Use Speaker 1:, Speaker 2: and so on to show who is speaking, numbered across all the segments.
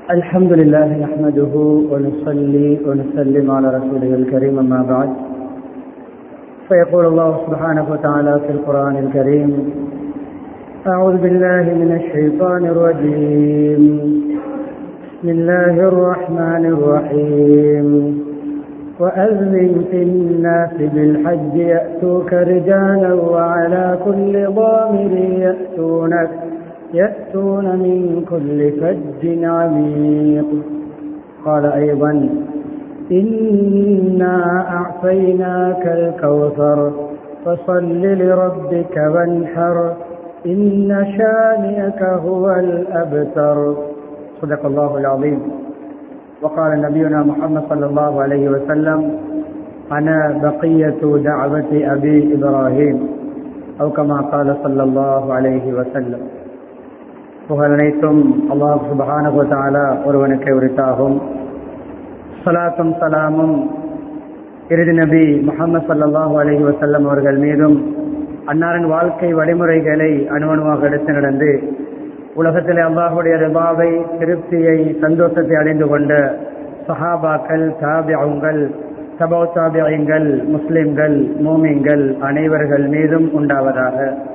Speaker 1: الحمد لله نحمده ونصلي ونسلم على رسوله الكريم أما بعد فيقول الله سبحانه وتعالى في القرآن الكريم أعوذ بالله من الشيطان الرجيم بسم الله الرحمن الرحيم وأذن في الناس بالحج يأتوك رجالا وعلى كل ضامر يأتونك يأتون من كل فج عميق قال أيضا إنا أعطيناك الكوثر فصل لربك وانحر إن شانئك هو الأبتر صدق الله العظيم وقال نبينا محمد صلى الله عليه وسلم أنا بقية دعوة أبي إبراهيم أو كما قال صلى الله عليه وسلم புகழ் அனைத்தும் அல்லாஹ் சுபஹானகுவத்தாலா ஒருவனுக்கு உரித்தாகும் சலாத்தும் சலாமும் இறுதி நபி முகமது சல்லாஹூ அலஹி வசல்லம் அவர்கள் மீதும் அன்னாரின் வாழ்க்கை வழிமுறைகளை அணுவணுவாக எடுத்து நடந்து உலகத்தில் அல்லாஹுடைய ரிபாவை திருப்தியை சந்தோஷத்தை அடைந்து கொண்ட சஹாபாக்கள் தாபியங்கள் சபோ தாபியங்கள் முஸ்லிம்கள் மோமிங்கள் அனைவர்கள் மீதும் உண்டாவதாக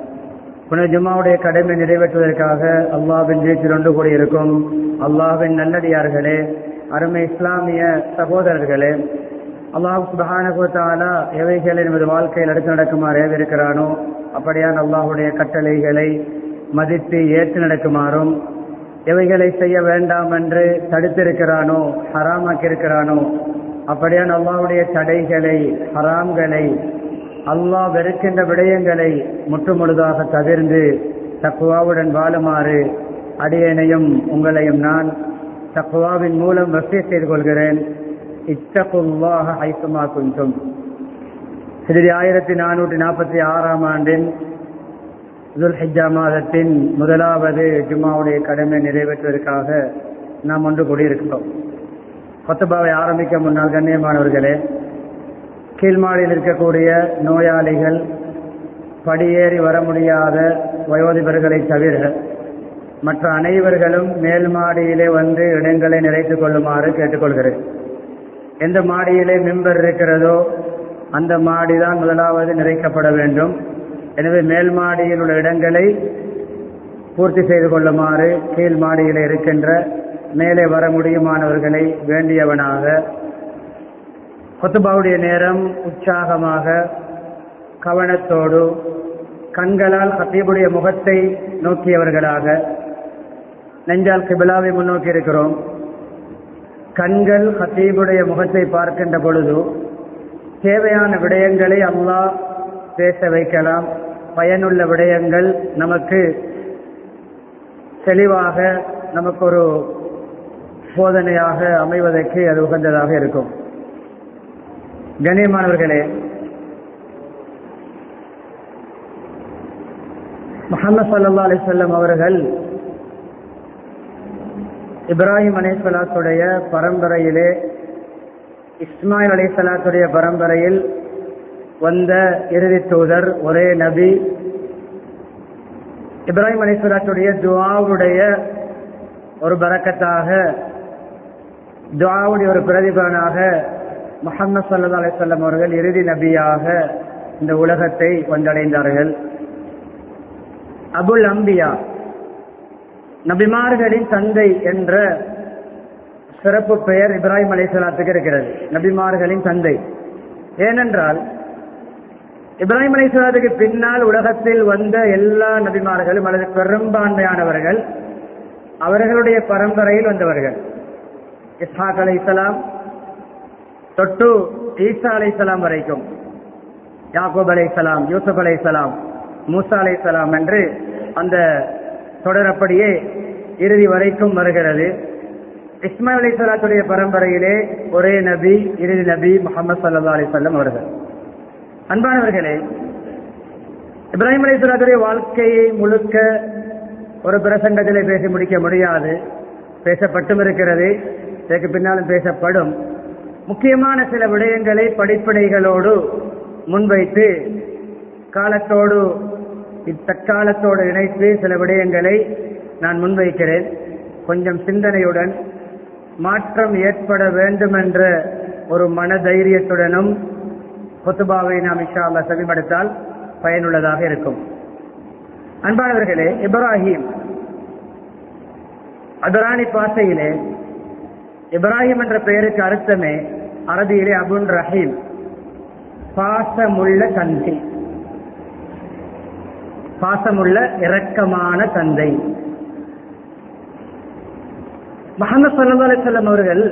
Speaker 1: புனர் ஜும்மாவுடைய கடமை நிறைவேற்றுவதற்காக அல்லாவின் வீட்டில் ஒன்று கூடியிருக்கும் அல்லாவின் நல்லடியார்களே அருமை இஸ்லாமிய சகோதரர்களே அல்லாஹ் சுபஹானகுத்தாலா எவைகளை நமது வாழ்க்கையில் எடுத்து நடக்குமாறு ஏவிருக்கிறானோ அப்படியான அல்லாஹுடைய கட்டளைகளை மதித்து ஏற்று நடக்குமாறும் எவைகளை செய்ய வேண்டாம் என்று தடுத்திருக்கிறானோ ஹராமாக்கி இருக்கிறானோ அப்படியான அல்லாஹுடைய தடைகளை ஹராம்களை அல்லாஹ் வெறுக்கின்ற விடயங்களை முற்றுமுழுதாக தவிர்ந்து தக்குவாவுடன் வாழுமாறு அடியனையும் உங்களையும் நான் தக்குவாவின் மூலம் வசிய செய்து கொள்கிறேன் இத்தகுல்லாக ஹைசுமா குந்தும் சிறிது ஆயிரத்தி நானூற்றி நாற்பத்தி ஆறாம் ஆண்டின் துல் ஹிஜா மாதத்தின் முதலாவது ஜும்மாவுடைய கடமை நிறைவேற்றுவதற்காக நாம் ஒன்று கூடியிருக்கிறோம் கொத்தபாவை ஆரம்பிக்க முன்னால் கண்ணியமானவர்களே கீழ்மாடியில் இருக்கக்கூடிய நோயாளிகள் படியேறி வர முடியாத வயோதிபர்களை தவிர மற்ற அனைவர்களும் மேல் மாடியிலே வந்து இடங்களை நிறைத்துக் கொள்ளுமாறு கேட்டுக்கொள்கிறேன் எந்த மாடியிலே மெம்பர் இருக்கிறதோ அந்த மாடி தான் முதலாவது நிறைக்கப்பட வேண்டும் எனவே மேல் மாடியில் உள்ள இடங்களை பூர்த்தி செய்து கொள்ளுமாறு கீழ் மாடியில் இருக்கின்ற மேலே வர முடியுமானவர்களை வேண்டியவனாக கொத்துபாவுடைய நேரம் உற்சாகமாக கவனத்தோடு கண்களால் ஹத்தீபுடைய முகத்தை நோக்கியவர்களாக நெஞ்சால் கிபிலாவை முன்னோக்கி இருக்கிறோம் கண்கள் ஹத்தீபுடைய முகத்தை பார்க்கின்ற பொழுது தேவையான விடயங்களை அல்லாஹ் பேச வைக்கலாம் பயனுள்ள விடயங்கள் நமக்கு தெளிவாக நமக்கு ஒரு போதனையாக அமைவதற்கு அது உகந்ததாக இருக்கும் கண்ணியமானவர்களே முகமது சல்லா அலிசல்லம் அவர்கள் இப்ராஹிம் அலைசலாத்துடைய பரம்பரையிலே இஸ்மாயில் அலைசலாத்துடைய பரம்பரையில் வந்த இறுதி தூதர் ஒரே நபி இப்ராஹிம் அலைசலாத்துடைய துவாவுடைய ஒரு பறக்கத்தாக துவாவுடைய ஒரு பிரதிபலனாக முகமது சல்லா அலிசல்லம் அவர்கள் இறுதி நபியாக இந்த உலகத்தை வந்தடைந்தார்கள் அபுல் அம்பியா நபிமார்களின் தந்தை என்ற சிறப்பு பெயர் இப்ராஹிம் அலிசலாத்துக்கு இருக்கிறது நபிமார்களின் தந்தை ஏனென்றால் இப்ராஹிம் அலிசலாத்துக்கு பின்னால் உலகத்தில் வந்த எல்லா நபிமார்களும் அல்லது பெரும்பான்மையானவர்கள் அவர்களுடைய பரம்பரையில் வந்தவர்கள் இஸ்ஹாக் அலை இஸ்லாம் தொட்டு ஈசா அலை இஸ்லாம் வரைக்கும் யாக்கூப் அலை இஸ்லாம் யூசுப் அலை இஸ்லாம் மூசா அலை இஸ்லாம் என்று அந்த தொடரப்படியே இறுதி வரைக்கும் வருகிறது இஸ்மாயில் அலி சலாத்துடைய பரம்பரையிலே ஒரே நபி இறுதி நபி முகமது சல்லா அலிசல்லம் அவர்கள் அன்பானவர்களே இப்ராஹிம் அலி சலாத்துடைய வாழ்க்கையை முழுக்க ஒரு பிரசங்கத்திலே பேசி முடிக்க முடியாது பேசப்பட்டும் இருக்கிறது இதற்கு பின்னாலும் பேசப்படும் முக்கியமான சில விடயங்களை படிப்படைகளோடு முன்வைத்து காலத்தோடு இத்தற்காலத்தோடு இணைத்து சில விடயங்களை நான் முன்வைக்கிறேன் கொஞ்சம் சிந்தனையுடன் மாற்றம் ஏற்பட வேண்டும் என்ற ஒரு மனதைரியத்துடனும் கொத்துபாவை நாம் இஷா அல்லா செவிமடுத்தால் பயனுள்ளதாக இருக்கும் அன்பானவர்களே இப்ராஹிம் அபராணி பாசையிலே இப்ராஹிம் என்ற பெயருக்கு அர்த்தமே அரபியிலே அபுன் ரஹீம் பாசமுள்ள தந்தை பாசமுள்ள இரக்கமான தந்தை முகமது சல்லா அலிசல்லம் அவர்கள்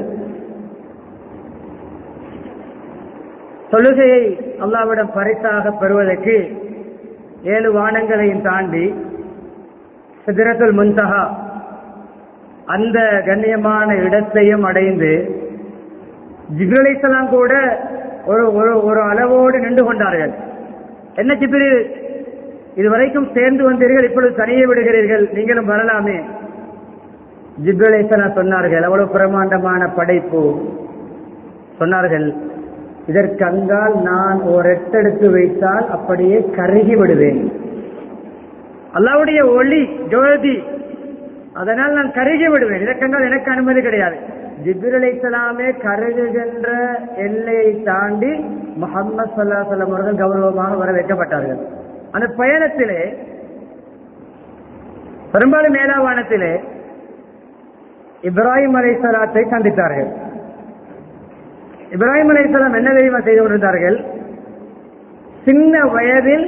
Speaker 1: தொழுகையை அல்லாவிடம் பரிசாக பெறுவதற்கு ஏழு வானங்களையும் தாண்டி சிதிரத்துல் முன்தகா அந்த கண்ணியமான இடத்தையும் அடைந்து ஜிப்ரலைசலாம் கூட ஒரு ஒரு ஒரு அளவோடு நின்று கொண்டார்கள் என்ன ஜிப்ரி இதுவரைக்கும் சேர்ந்து வந்தீர்கள் இப்பொழுது தனியே விடுகிறீர்கள் நீங்களும் வரலாமே ஜிப்ரலைசலாம் சொன்னார்கள் அவ்வளவு பிரமாண்டமான படைப்பு சொன்னார்கள் இதற்கு அங்கால் நான் ஒரு எட்டெடுத்து வைத்தால் அப்படியே கருகி விடுவேன் அல்லாவுடைய ஒளி ஜோதி அதனால் நான் கருகி விடுவேன் இதற்கென்றால் எனக்கு அனுமதி கிடையாது ஜிபிர் இஸ்லாமே கருகுகின்ற எல்லையை தாண்டி முகமது சல்லா சொல்லம் அவர்கள் கௌரவமாக வர வைக்கப்பட்டார்கள் அந்த பயணத்திலே பெரும்பாலும் மேலாவானத்திலே இப்ராஹிம் அலை சலாத்தை சந்தித்தார்கள் இப்ராஹிம் அலை சலாம் என்ன தெரியுமா செய்து கொண்டிருந்தார்கள் சின்ன வயதில்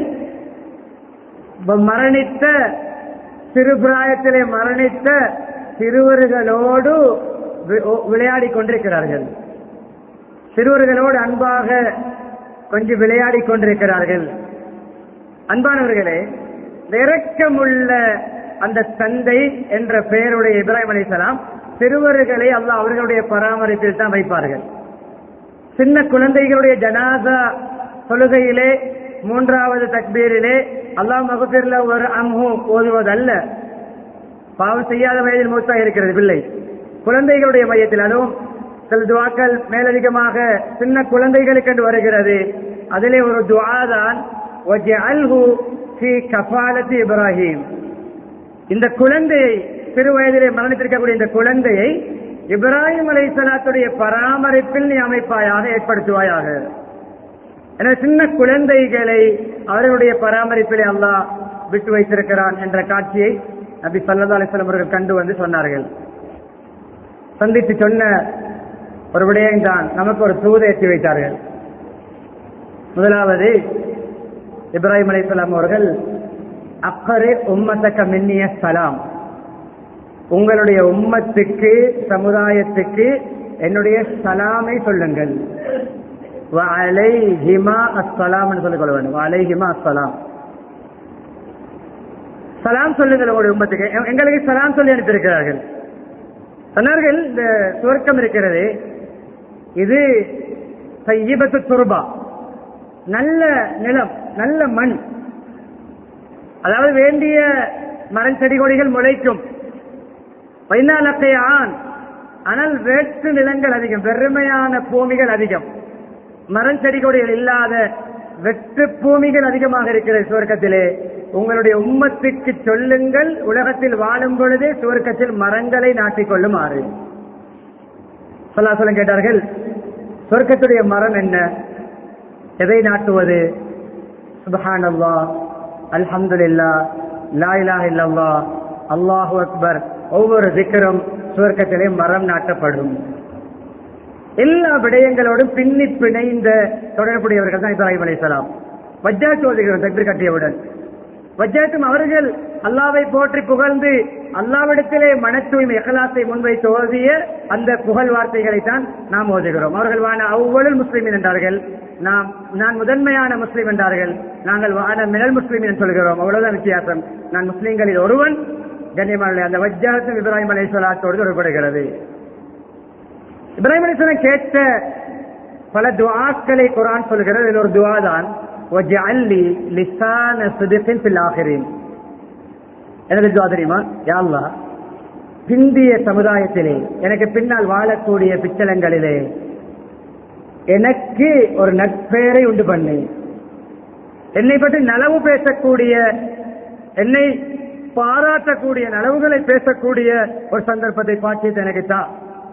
Speaker 1: மரணித்த சிறுபிராயத்திலே மரணித்த சிறுவர்களோடு விளையாடி கொண்டிருக்கிறார்கள் சிறுவர்களோடு அன்பாக கொஞ்சம் விளையாடி கொண்டிருக்கிறார்கள் அன்பானவர்களே இறக்கமுள்ள அந்த தந்தை என்ற பெயருடைய இப்ராஹிம் அலிசலாம் சிறுவர்களை அல்ல அவர்களுடைய பராமரிப்பில் தான் வைப்பார்கள் சின்ன குழந்தைகளுடைய ஜனாதா தொழுகையிலே மூன்றாவது தக்பீரிலே அல்லாஹ் மகப்பீர்ல ஒரு அம்ஹு ஓதுவதல்ல பாவம் செய்யாத வயதில் மூத்தா இருக்கிறது பிள்ளை குழந்தைகளுடைய மையத்தில் அதுவும் சில துவாக்கள் மேலதிகமாக சின்ன குழந்தைகளுக்கு என்று வருகிறது அதிலே ஒரு துவா தான் கபாலத்தி இப்ராஹிம் இந்த குழந்தையை சிறு வயதிலே மரணித்திருக்கக்கூடிய இந்த குழந்தையை இப்ராஹிம் அலை சலாத்துடைய பராமரிப்பில் நீ அமைப்பாயாக ஏற்படுத்துவாயாக என சின்ன குழந்தைகளை அவர்களுடைய பராமரிப்பிலே அல்லாஹ் விட்டு வைத்திருக்கிறான் என்ற காட்சியை நபி சல்லா அலிஸ்லாம் அவர்கள் கண்டு வந்து சொன்னார்கள் சந்தித்து சொன்ன ஒரு விடயம் தான் நமக்கு ஒரு தூதை எட்டி வைத்தார்கள் முதலாவது இப்ராஹிம் அலிஸ்லாம் அவர்கள் அக்கறை உம்மத்தக்க மின்னிய சலாம் உங்களுடைய உம்மத்துக்கு சமுதாயத்துக்கு என்னுடைய சலாமை சொல்லுங்கள் அலைஹிமா அஸ்ஸலாம் சொல்லிக் கொள்ள வேண்டும் அலைஹிமா அஸ்ஸலாம் சலாம் சொல்லுங்கள் உங்களுடைய உம்மத்துக்கு எங்களுக்கு சலாம் சொல்லி அனுப்பியிருக்கிறார்கள் சொன்னார்கள் இந்த சுவர்க்கம் இருக்கிறது இது தையபத்து துருபா நல்ல நிலம் நல்ல மண் அதாவது வேண்டிய மரம் செடி கொடிகள் முளைக்கும் ஆண் ஆனால் வேற்று நிலங்கள் அதிகம் வெறுமையான பூமிகள் அதிகம் மரம் செடி கொடிகள் இல்லாத வெற்று பூமிகள் அதிகமாக இருக்கிறது சுவர்க்கத்திலே உங்களுடைய உம்மத்துக்கு சொல்லுங்கள் உலகத்தில் வாழும் பொழுதே சுவர்க்கத்தில் மரங்களை நாட்டிக் கொள்ளுமாறு சொல்லா சொல்ல கேட்டார்கள் சொர்க்கத்துடைய மரம் என்ன எதை நாட்டுவது சுபஹான் அல்லா அல்ஹம்துல்லா லா இலாஹ இல்லல்லா அல்லாஹு அக்பர் ஒவ்வொரு திக்கரும் சுவர்க்கத்திலே மரம் நாட்டப்படும் எல்லா விடயங்களோடும் பின்னி பிணைந்த தொடர்புடையவர்கள் தான் இப்ராஹிம் அலிசலாம் வஜ்ஜாத் ஓதுகிறோம் தக்பீர் கட்டியவுடன் வஜ்ஜாத்தும் அவர்கள் அல்லாவை போற்றி புகழ்ந்து அல்லாவிடத்திலே மன தூய்மை எகலாத்தை முன்வைத்து ஓதிய அந்த புகழ் வார்த்தைகளை தான் நாம் ஓதுகிறோம் அவர்கள் வான அவ்வளவு முஸ்லீம் என்றார்கள் நாம் நான் முதன்மையான முஸ்லீம் என்றார்கள் நாங்கள் வான மினல் முஸ்லீம் என்று சொல்கிறோம் அவ்வளவுதான் வித்தியாசம் நான் முஸ்லீம்களில் ஒருவன் கண்ணியமான அந்த வஜ்ஜாத்தும் இப்ராஹிம் அலி சொல்லாத்தோடு தொடர்படுகிறது இப்ராஹிம் அலிஸ்லாம் கேட்ட பல துவாக்களை குரான் சொல்கிறது இதில் ஒரு துவா தான் எனது துவா தெரியுமா யாழ்லா பிந்திய சமுதாயத்திலே எனக்கு பின்னால் வாழக்கூடிய பிச்சலங்களிலே எனக்கு ஒரு நட்பெயரை உண்டு பண்ணு என்னை பற்றி நலவு பேசக்கூடிய என்னை பாராட்டக்கூடிய நலவுகளை பேசக்கூடிய ஒரு சந்தர்ப்பத்தை பாக்கியது எனக்கு தான்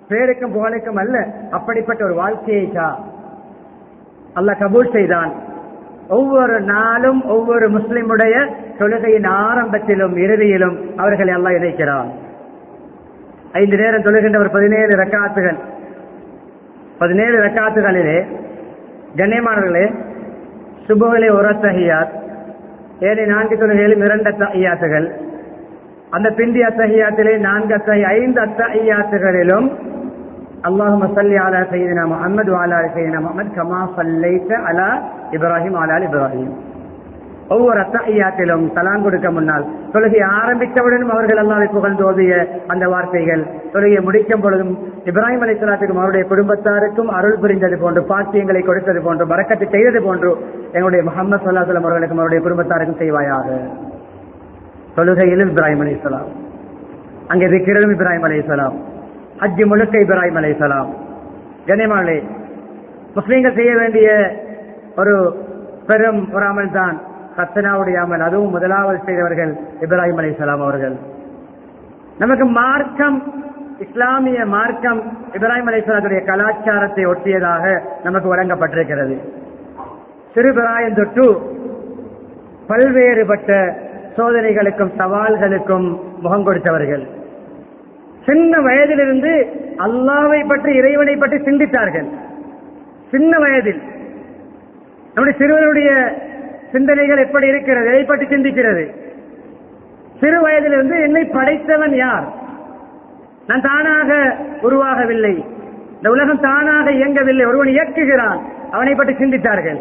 Speaker 1: பேருக்கும் புகழுக்கும் அல்ல அப்படிப்பட்ட ஒரு வாழ்க்கையை தா அல்லாஹ் கபூல் செய்தான் ஒவ்வொரு நாளும் ஒவ்வொரு முஸ்லிமுடைய தொழுகையின் ஆரம்பத்திலும் இறுதியிலும் அவர்களை எல்லாம் இணைக்கிறான் ஐந்து நேரம் தொழுகின்ற ஒரு பதினேழு ரக்காத்துகள் பதினேழு ரக்காத்துகளிலே கண்ணியமானவர்களே சுபுகளே ஒரு அத்தஹியாத் ஏழை நான்கு தொழுகையிலும் இரண்டு அத்தஹியாத்துகள் அந்த பிந்தி அத்தஹியாத்திலே நான்கு அத்தஹி ஐந்து அத்தஹியாத்துகளிலும் اللهم صل على سيدنا محمد وعلى ال سيدنا محمد كما صليت على ابراهيم وعلى ال ابراهيم ஒவ்வொரு அத்தஹியாத்திலும் சலான் கொடுக்க முன்னால் தொழுகை ஆரம்பித்தவுடனும் அவர்கள் அல்லாவை புகழ்ந்து ஓதிய அந்த வார்த்தைகள் தொழுகையை முடிக்கும் பொழுதும் இப்ராஹிம் அலி சலாத்துக்கும் அவருடைய குடும்பத்தாருக்கும் அருள் புரிந்தது போன்று பாக்கியங்களை கொடுத்தது போன்று பறக்கத்தை செய்தது போன்று எங்களுடைய முகமது சொல்லாசலம் அவர்களுக்கும் அவருடைய குடும்பத்தாருக்கும் செய்வாயாக தொழுகையிலும் இப்ராஹிம் அலி சலாம் அங்கே விக்கிரலும் இப்ராஹிம் அலி சலாம் ஹஜ்ஜி முழுக்க இப்ராஹிம் அலி சலாம் கனிமாளே முஸ்லீம்கள் செய்ய வேண்டிய ஒரு பெரும் ஒரு அமல் தான் கத்தனாவுடைய அமல் அதுவும் முதலாவது செய்தவர்கள் இப்ராஹிம் அலி சலாம் அவர்கள் நமக்கு மார்க்கம் இஸ்லாமிய மார்க்கம் இப்ராஹிம் அலி சலாத்துடைய கலாச்சாரத்தை ஒட்டியதாக நமக்கு வழங்கப்பட்டிருக்கிறது சிறுபிராயம் தொட்டு பல்வேறுபட்ட சோதனைகளுக்கும் சவால்களுக்கும் முகம் கொடுத்தவர்கள் சின்ன வயதிலிருந்து அல்லாவை பற்றி இறைவனை பற்றி சிந்தித்தார்கள் சின்ன வயதில் நம்முடைய சிறுவனுடைய சிந்தனைகள் எப்படி இருக்கிறது எதை பற்றி சிந்திக்கிறது சிறு வயதிலிருந்து என்னை படைத்தவன் யார் நான் தானாக உருவாகவில்லை இந்த உலகம் தானாக இயங்கவில்லை ஒருவன் இயக்குகிறான் அவனை பற்றி சிந்தித்தார்கள்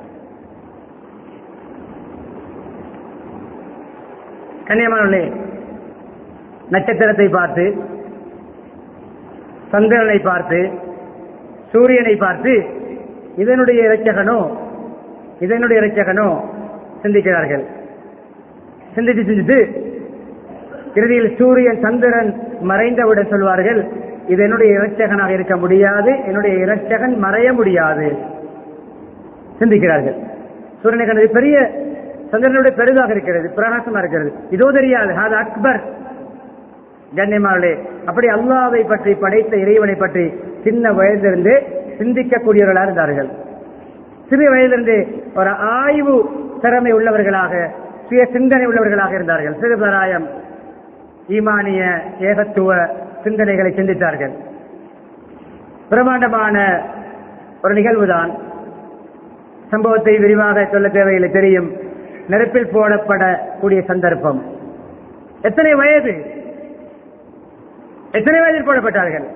Speaker 1: கன்னியமானே நட்சத்திரத்தை பார்த்து சந்திரனை பார்த்து சூரியனை பார்த்து இதனுடைய இறைச்சகனோ இதனுடைய இறைச்சகனோ சிந்திக்கிறார்கள் சிந்தித்து சிந்தித்து இறுதியில் சூரியன் சந்திரன் மறைந்தவுடன் சொல்வார்கள் இது என்னுடைய இறைச்சகனாக இருக்க முடியாது என்னுடைய இறைச்சகன் மறைய முடியாது சிந்திக்கிறார்கள் சூரியனை கண்டது பெரிய சந்திரனுடைய பெரிதாக இருக்கிறது பிரகாசமா இருக்கிறது இதோ தெரியாது அது அக்பர் கண்ணியமானே அப்படி அல்லாவை பற்றி படைத்த இறைவனை பற்றி சின்ன வயதிலிருந்து சிந்திக்கக்கூடியவர்களாக இருந்தார்கள் சிறு வயதிலிருந்து ஒரு ஆய்வு திறமை உள்ளவர்களாக சுய சிந்தனை உள்ளவர்களாக இருந்தார்கள் சிறுபராயம் ஈமானிய ஏகத்துவ சிந்தனைகளை சிந்தித்தார்கள் பிரமாண்டமான ஒரு நிகழ்வுதான் சம்பவத்தை விரிவாக சொல்ல தேவையில்லை தெரியும் நெருப்பில் போடப்படக்கூடிய சந்தர்ப்பம் எத்தனை வயது எத்தனை வயதில் போடப்பட்டார்கள்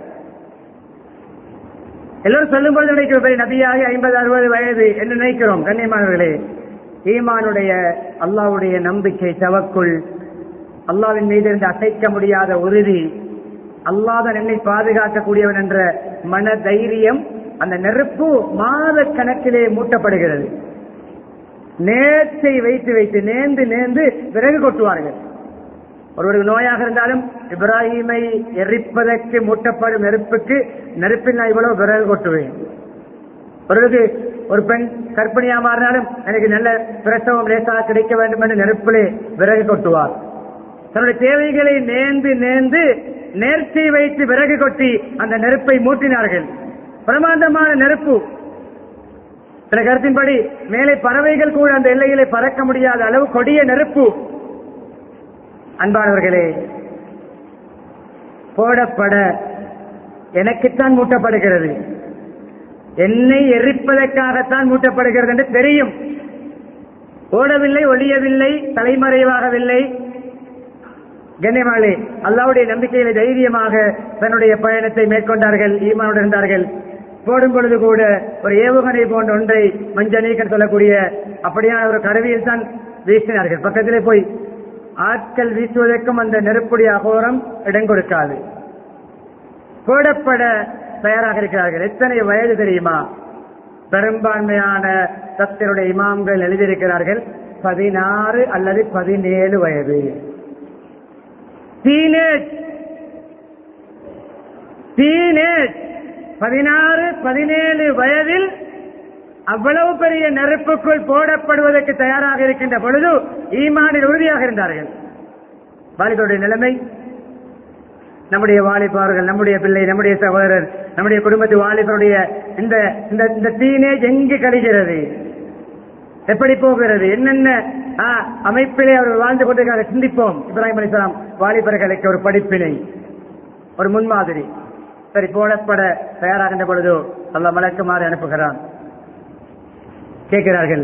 Speaker 1: எல்லோரும் சொல்லும் பொழுது நினைக்கிறோம் பெரிய நபியாகி ஐம்பது அறுபது வயது என்று நினைக்கிறோம் கண்ணியமானவர்களே ஈமானுடைய அல்லாவுடைய நம்பிக்கை தவக்குள் அல்லாவின் மீது இருந்து அசைக்க முடியாத உறுதி அல்லாதான் என்னை பாதுகாக்கக்கூடியவன் என்ற மன தைரியம் அந்த நெருப்பு மாத கணக்கிலே மூட்டப்படுகிறது நேர்ச்சை வைத்து வைத்து நேர்ந்து நேர்ந்து விறகு கொட்டுவார்கள் ஒருவருக்கு நோயாக இருந்தாலும் இப்ராஹிமை எரிப்பதற்கு மூட்டப்படும் நெருப்புக்கு நெருப்பில் நான் இவ்வளவு விறகு கொட்டுவேன் ஒருவருக்கு ஒரு பெண் கற்பிணியா மாறினாலும் எனக்கு நல்ல பிரசவம் லேசாக கிடைக்க வேண்டும் என்று நெருப்பிலே விறகு கொட்டுவார் தன்னுடைய தேவைகளை நேர்ந்து நேர்ந்து நேர்ச்சி வைத்து விறகு கொட்டி அந்த நெருப்பை மூட்டினார்கள் பிரமாண்டமான நெருப்பு சில கருத்தின்படி மேலே பறவைகள் கூட அந்த எல்லையிலே பறக்க முடியாத அளவு கொடிய நெருப்பு அன்பானவர்களே போடப்பட எனக்குத்தான் மூட்டப்படுகிறது என்னை எரிப்பதற்காகத்தான் மூட்டப்படுகிறது என்று தெரியும் ஓடவில்லை ஒளியவில்லை தலைமறைவாகவில்லை கண்ணியமாளே அல்லாவுடைய நம்பிக்கையில தைரியமாக தன்னுடைய பயணத்தை மேற்கொண்டார்கள் ஈமானோடு இருந்தார்கள் போடும் பொழுது கூட ஒரு ஏவுகணை போன்ற ஒன்றை மஞ்ச நீக்கன் சொல்லக்கூடிய அப்படியான ஒரு கருவியில் தான் வீசினார்கள் பக்கத்திலே போய் ஆட்கள் வீசுவதற்கும் அந்த நெருப்புடைய அகோரம் இடம் கொடுக்காது போடப்பட தயாராக இருக்கிறார்கள் எத்தனை வயது தெரியுமா பெரும்பான்மையான தத்தினுடைய இமாம்கள் எழுதியிருக்கிறார்கள் பதினாறு அல்லது பதினேழு வயது டீனேஜ் டீனேஜ் பதினாறு பதினேழு வயதில் அவ்வளவு பெரிய நெருப்புக்குள் போடப்படுவதற்கு தயாராக இருக்கின்ற பொழுது ஈமானில் உறுதியாக இருந்தார்கள் வாலிபருடைய நிலைமை நம்முடைய வாலிபர்கள் நம்முடைய பிள்ளை நம்முடைய சகோதரர் நம்முடைய குடும்பத்து வாலிபருடைய இந்த இந்த இந்த டீனேஜ் எங்கு கழிகிறது எப்படி போகிறது என்னென்ன ஆ, அமைப்பிலே அவர்கள் வாழ்ந்து கொண்டிருக்கிறார் சிந்திப்போம் இப்ராஹிம் அலிஸ்லாம் வாலிபர்களுக்கு ஒரு படிப்பினை ஒரு முன்மாதிரி சரி போடப்பட தயாராகின்ற பொழுதோ அல்ல மலக்குமாறு அனுப்புகிறான் கேட்கிறார்கள்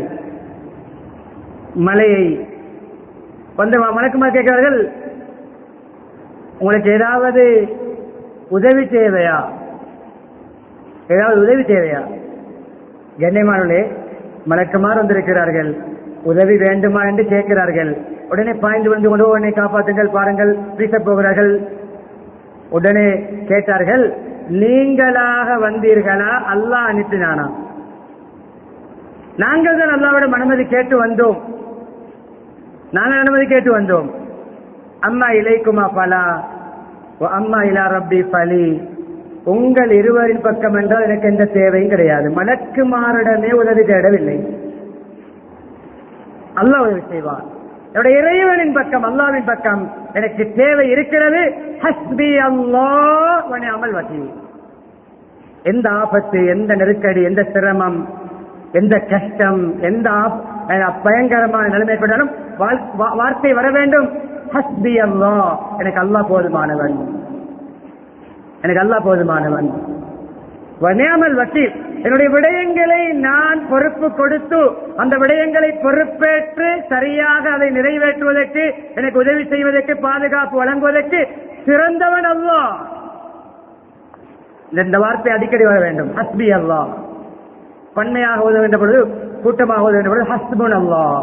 Speaker 1: மலையை வந்து மலக்குமாறு கேட்கிறார்கள் உங்களுக்கு ஏதாவது உதவி தேவையா ஏதாவது உதவி தேவையா கண்ணியமானே மலக்குமாறு வந்திருக்கிறார்கள் உதவி வேண்டுமா என்று கேட்கிறார்கள் உடனே பாய்ந்து வந்து கொண்டு உடனே காப்பாற்றுங்கள் பாருங்கள் வீசப் போகிறார்கள் உடனே கேட்டார்கள் நீங்களாக வந்தீர்களா அல்லாஹ் அனுப்பினானா நாங்கள் தான் அல்லாவிடம் அனுமதி கேட்டு வந்தோம் நாங்கள் அனுமதி கேட்டு வந்தோம் அம்மா இலைக்குமா பலா ஓ அம்மா இலா ரப்பி பலி உங்கள் இருவரின் பக்கம் என்றால் எனக்கு எந்த தேவையும் கிடையாது மலக்கு மாறிடமே உதவி தேடவில்லை அல்லாஹ் உதவி செய்வார் என்னுடைய இறைவனின் பக்கம் அல்லாவின் பக்கம் எனக்கு தேவை இருக்கிறது ஹஸ்பி அல்லாஹ் அமல் வகி எந்த ஆபத்து எந்த நெருக்கடி எந்த சிரமம் எந்த கஷ்டம் எந்த ஆப்- அஹ் பயங்கரமான நிலைமை கொண்டாலும் வாழ்- வா- வார்த்தை வர வேண்டும் ஹஸ்பி அல்லாஹ் எனக்கு அல்லாஹ் போதுமானவன் எனக்கு அல்லாஹ் போதுமானவன் வனியாமல் வக்கீல் என்னுடைய விடயங்களை நான் பொறுப்பு கொடுத்து அந்த விடயங்களை பொறுப்பேற்று சரியாக அதை நிறைவேற்றுவதற்கு எனக்கு உதவி செய்வதற்கு பாதுகாப்பு வழங்குவதற்கு சிறந்தவன் அல்லாஹ் இந்த- இந்த வார்த்தை அடிக்கடி வர வேண்டும் ஹஸ்பி அல்லாஹ் பன்மையாக உதவுகின்ற பொழுது கூட்டமாக உதவுகின்ற பொழுது ஹஸ்புன் அல்லாஹ்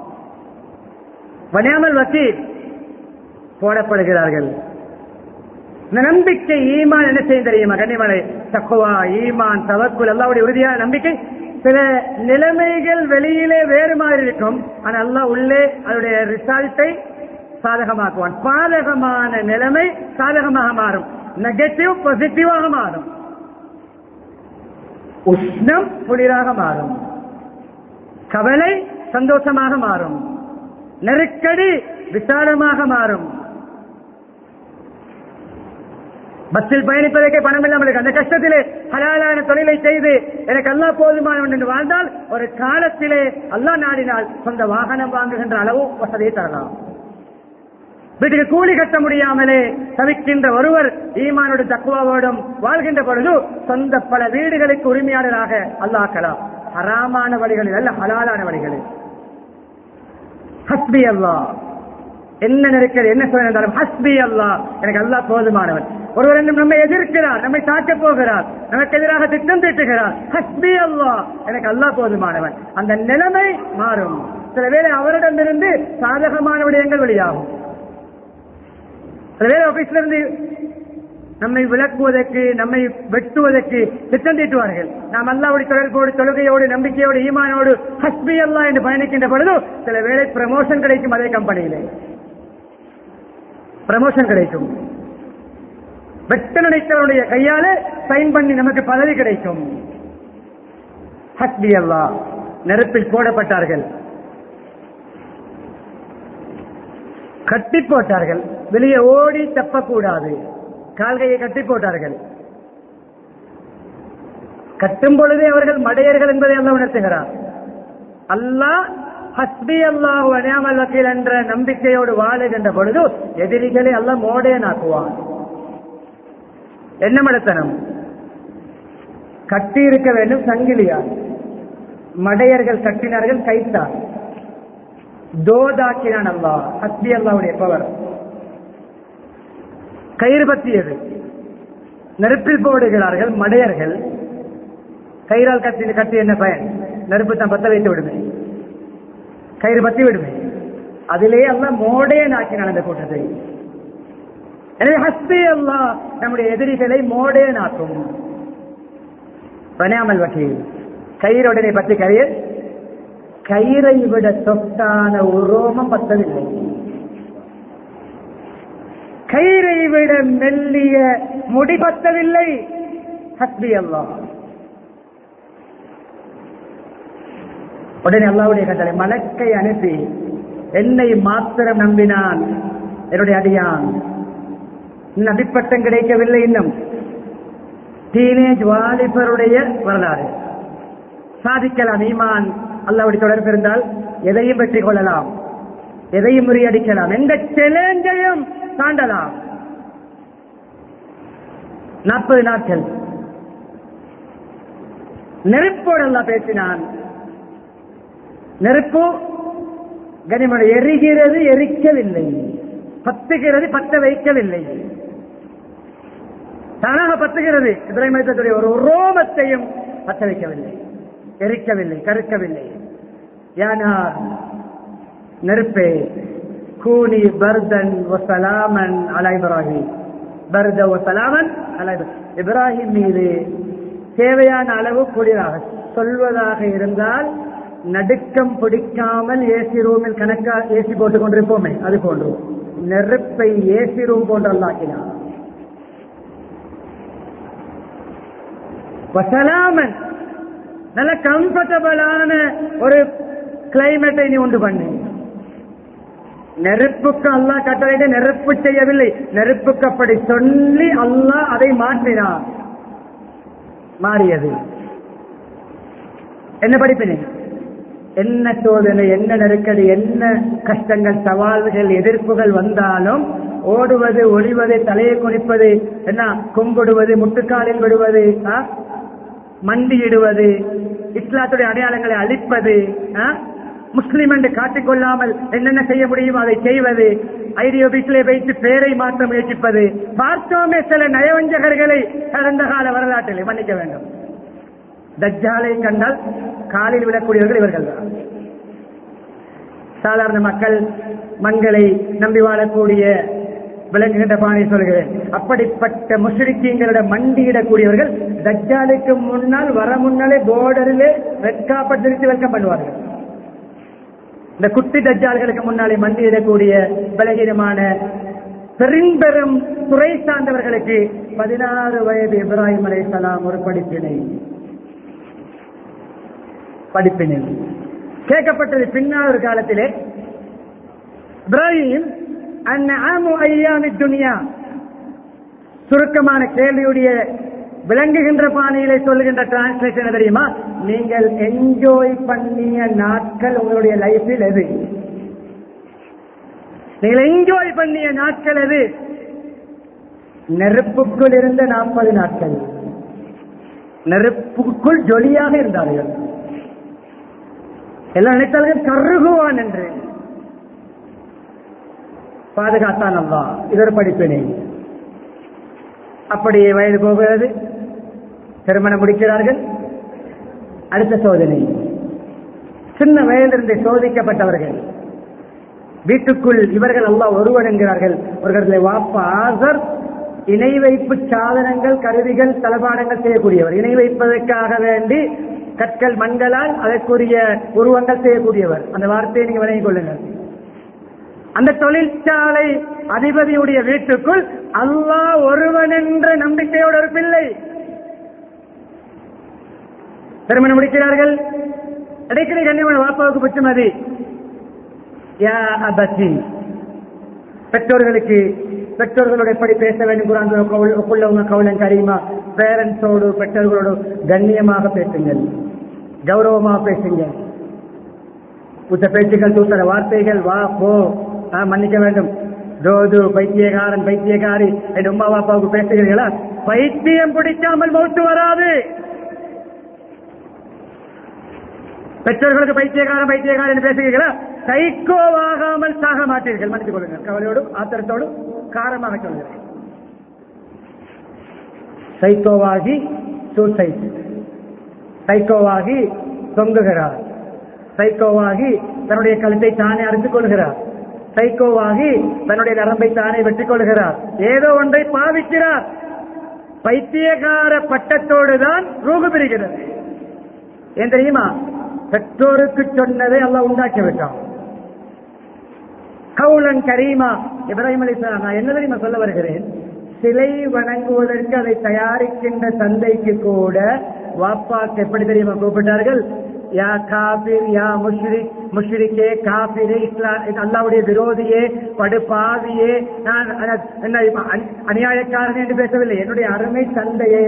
Speaker 1: வனியாமல் வக்கீல் போடப்படுகிறார்கள் இந்த நம்பிக்கை ஈமான் என்ன செய்யும் தெரியுமா கண்ணிமலை தக்குவா ஈமான் தவக்குல் அல்லாவுடைய உறுதியான நம்பிக்கை சில நிலைமைகள் வெளியிலே வேறு மாதிரி இருக்கும் ஆனா அல்லாஹ் உள்ளே அதனுடைய ரிசல்ட்டை சாதகமாக்குவான் பாதகமான நிலைமை சாதகமாக மாறும் நெகட்டிவ் பாசிட்டிவாக மாறும் உஷ்ணம் குளிராக மாறும் கவலை சந்தோஷமாக மாறும் நெருக்கடி விசாலமாக மாறும் பஸ்ஸில் பயணிப்பதற்கே பணம் இல்லாமல் இருக்கு அந்த கஷ்டத்திலே ஹலாலான தொழிலை செய்து எனக்கு அல்லா போதுமானவன் என்று வாழ்ந்தால் ஒரு காலத்திலே அல்லா நாடினால் சொந்த வாகனம் வாங்குகின்ற அளவு வசதியை தரலாம் வீட்டுக்கு கூலி கட்ட முடியாமலே தவிக்கின்ற ஒருவர் ஈமானோடு தக்குவாவோடும் வாழ்கின்ற பொழுது சொந்த பல வீடுகளுக்கு உரிமையாளராக அல்லாக்கலாம் ஹராமான வழிகளில் அல்ல ஹலாலான வழிகளில் ஹஸ்பி அல்லாஹ் என்ன நெருக்கடி என்ன சொன்னாலும் ஹஸ்பி அல்லாஹ் எனக்கு அல்லாஹ் போதுமானவன் ஒருவர் இன்னும் நம்மை எதிர்க்கிறார் நம்மை தாக்க போகிறார் நமக்கு எதிராக திட்டம் தீட்டுகிறார் ஹஸ்பி அல்லாஹ் எனக்கு அல்லாஹ் போதுமானவன் அந்த நிலைமை மாறும் சில வேளை அவரிடமிருந்து சாதகமான விடயங்கள் வெளியாகும் சில வேளை ஆபீஸ்ல இருந்து நம்மை விளக்குவதற்கு நம்மை வெட்டுவதற்கு திட்டம் தீட்டுவார்கள் நாம் அல்லாவுடைய தொடர்போடு தொழுகையோடு நம்பிக்கையோடு ஈமானோடு ஹஸ்பி அல்லா என்று பயணிக்கின்ற பொழுது சில வேளை ப்ரமோஷன் கிடைக்கும் அதே கம்பெனியிலே ப்ரமோஷன் கிடைக்கும் வெட்ட நினைத்தவருடைய கையால சைன் பண்ணி நமக்கு பதவி கிடைக்கும் ஹஸ்பி அல்லா நெருப்பில் போடப்பட்டார்கள் கட்டி போட்டார்கள் வெளியே ஓடி தப்பக்கூடாது கால்கையை கட்டி போட்டார்கள் கட்டும் பொழுதே அவர்கள் மடையர்கள் என்பதை எல்லாம் உணர்த்துகிறார் அல்லாஹ் ஹஸ்பி அல்லாஹ் அணியாமல் வக்கீல் என்ற நம்பிக்கையோடு வாழுகின்ற பொழுது எதிரிகளை எல்லாம் மோடையனாக்குவான் என்ன மடத்தனம் கட்டி இருக்க வேண்டும் சங்கிலியார் மடையர்கள் கட்டினார்கள் கைத்தார் தோதாக்கினான் அல்லா ஹஸ்பி அல்லாவுடைய பவர் கயிறு பற்றியது நெருப்பில் போடுகிறார்கள் மடையர்கள் கயிறால் கட்டி கட்டி என்ன பயன் நெருப்பு தான் பத்த வைத்து விடுமே கயிறு பத்தி விடுமே அதிலே அல்ல மோடே நாக்கினான் அந்த கூட்டத்தை எனவே ஹஸ்பி அல்லா நம்முடைய எதிரிகளை மோடே நாக்கும் பனியாமல் வக்கீல் கயிறுடனே பற்றி கயிறு கயிறை விட சொத்தான உரோமம் பத்தவில்லை கயிறை விட மெல்லிய முடி பத்தவில்லை ஹஸ்பி அல்லா உடனே அல்லாவுடைய கட்டளை மலக்கை அனுப்பி என்னை மாத்திரம் நம்பினான் என்னுடைய அடியான் நபிப்பட்டம் கிடைக்கவில்லை இன்னும் டீனேஜ் வாலிபருடைய வரலாறு சாதிக்கலாம் ஈமான் அல்லாவுடைய தொடர்பு இருந்தால் எதையும் வெற்றி கொள்ளலாம் எதையும் முறியடிக்கலாம் எந்த சேலஞ்சையும் தாண்டலாம் நாற்பது நாட்கள் நெருப்போடு எல்லாம் பேசினான் நெருப்பு கனிமனை எரிகிறது எரிக்கவில்லை பத்துகிறது பத்த வைக்கவில்லை தானாக பத்துகிறது இப்ராஹிம் ஒரு ரோமத்தையும் பத்த வைக்கவில்லை எரிக்கவில்லை கருக்கவில்லை யானார் நெருப்பே கூனி பர்தன் வசலாமன் அலா இப்ராஹிம் பர்த வசலாமன் அலா இப்ராஹிம் மீது தேவையான அளவு குளிராக சொல்வதாக இருந்தால் நடுக்கம் பிடிக்காமல் ஏசி ரூமில் கணக்கா ஏசி போட்டுக் கொண்டிருப்போமே அது போன்று நெருப்பை ஏசி ரூம் போன்று அல்லாக்கினார் வசலாமன் நல்ல கம்ஃபர்டபுளான ஒரு கிளைமேட்டை நீ உண்டு பண்ணு நெருப்புக்கு அல்லாஹ் கட்டளையிட்டு நெருப்பு செய்யவில்லை நெருப்புக்கு அப்படி சொல்லி அல்லாஹ் அதை மாற்றினார் மாறியது என்ன படிப்பினை என்ன சோதனை என்ன நெருக்கடி என்ன கஷ்டங்கள் சவால்கள் எதிர்ப்புகள் வந்தாலும் ஓடுவது ஒளிவது தலையை குனிப்பது என்ன கும்பிடுவது முட்டுக்காலில் விடுவது ஆ? மண்டியிடுவது இஸ்லாத்துடைய அடையாளங்களை அழிப்பது ஆ? முஸ்லிம் என்று காட்டிக்கொள்ளாமல் என்னென்ன செய்ய முடியுமோ அதை செய்வது ஐடியோபிக்களை வைத்து பேரை மாற்ற முயற்சிப்பது பார்த்தோமே சில நயவஞ்சகர்களை கடந்த கால வரலாற்றில் மன்னிக்க வேண்டும் தஜ்ஜாலை கண்டால் காலில் விடக்கூடியவர்கள் இவர்கள் தான் சாதாரண மக்கள் மண்களை நம்பி வாழக்கூடிய விளங்குகின்ற பாணி சொல்கிறேன் அப்படிப்பட்ட முஸ்லிக்கீங்களோட மண்டியிடக்கூடியவர்கள் தஜ்ஜாலுக்கு முன்னால் வர முன்னாலே போர்டரிலே வெட்காப்பட்டிருத்து வெல்கம் பண்ணுவார்கள் இந்த குட்டி தஜ்ஜால்களுக்கு முன்னாலே மண்டியிடக்கூடிய பலகீனமான பெரும்பெரும் துறை சார்ந்தவர்களுக்கு பதினாறு வயது இப்ராஹிம் அலைஹிஸ்ஸலாம் ஒரு படிப்பினை படிப்பினை கேட்கப்பட்டது பின்னால் ஒரு காலத்திலே இப்ராஹிம் அந்நாமு ஐயாமி துனியா சுருக்கமான கேள்வியுடைய விளங்குகின்ற பாணியிலே சொல்லுகின்ற டிரான்ஸ்லேஷன் தெரியுமா நீங்கள் என்ஜாய் பண்ணிய நாட்கள் உங்களுடைய லைஃபில் எது நீங்கள் என்ஜாய் பண்ணிய நாட்கள் எது நெருப்புக்குள் இருந்த நாற்பது நாட்கள் நெருப்புக்குள் ஜொலியாக இருந்தார்கள் எல்லாம் நினைத்தார்கள் கருகுவான் என்று பாதுகாத்தான் அல்லா இது ஒரு படிப்பினை அப்படியே வயது போகிறது திருமணம் முடிக்கிறார்கள் அடுத்த சோதனை சின்ன வயதிலிருந்து சோதிக்கப்பட்டவர்கள் வீட்டுக்குள் இவர்கள் எல்லாம் ஒருவன் என்கிறார்கள் அவர்களை வாப்பா ஆசர் இணை வைப்பு சாதனங்கள் கருவிகள் தளபாடங்கள் செய்யக்கூடியவர் இணை வைப்பதற்காக வேண்டி கற்கள் மண்களால் அதற்குரிய உருவங்கள் செய்யக்கூடியவர் அந்த வார்த்தையை நீங்க விளங்கிக் கொள்ளுங்கள் அந்த தொழிற்சாலை அதிபதியுடைய வீட்டுக்குள் அல்லாஹ் ஒருவன் என்ற நம்பிக்கையோட ஒரு பிள்ளை திருமணம் முடிக்கிறார்கள் இடைக்கிற கண்ணியமான வாப்பாவுக்கு புற்றுமதி யா அபத்தி பெற்றோர்களுக்கு பெற்றோர்களோட எப்படி பேச வேண்டும் குரான் கவுளன் கரீமா பேரண்ட்ஸோடு பெற்றோர்களோடு கண்ணியமாக பேசுங்கள் கௌரவமாக பேசுங்கள் உத்த பேச்சுக்கள் தூத்தர வார்த்தைகள் வா போ ஆ, மன்னிக்க வேண்டும் தோது பைத்தியகாரன் பைத்தியகாரி என் உமா பாப்பாவுக்கு பேசுகிறீர்களா பைத்தியம் பிடிக்காமல் மௌத்து வராது பெற்றோர்களுக்கு பைத்தியகாரன் பைத்தியகாரன் பேசுகிறீர்களா சைக்கோவாகாமல் சாக மாட்டீர்கள் மன்னித்துக் கொள்ளுங்கள் கவலையோடு ஆத்திரத்தோடு காரமாக சொல்கிறேன் சைக்கோவாகி சூசைட் சைக்கோவாகி தொங்குகிறார் சைக்கோவாகி தன்னுடைய கழுத்தை தானே அறுத்துக் கொள்கிறார் சைக்கோவாகி தன்னுடைய நரம்பை தானே வெட்டிக் கொள்கிறார் ஏதோ ஒன்றை பாவிக்கிறார் பைத்தியகார பட்டத்தோடு தான் ரூகு பிரிகிறது ஏன் தெரியுமா பெற்றோருக்கு சொன்னதை அல்லாஹ் உண்டாக்கி விட்டான் கவுலன் கரீமா இப்ராஹிம் அலி நான் என்ன தெரியுமா சொல்ல வருகிறேன் சிலை வணங்குவதற்கு அதை தயாரிக்கின்ற தந்தைக்கு கூட வாப்பாக்கு எப்படி தெரியுமா கூப்பிட்டார்கள் யா காபிர் யா முஷ்ரிக் முஷ்ரிக்கே காபிரே இஸ்லாம் அல்லாவுடைய விரோதியே படுபாவியே நான் அன- என்ன இப்ப அந்- அநியாயக்காரன் என்று பேசவில்லை என்னுடைய அருமை தந்தையே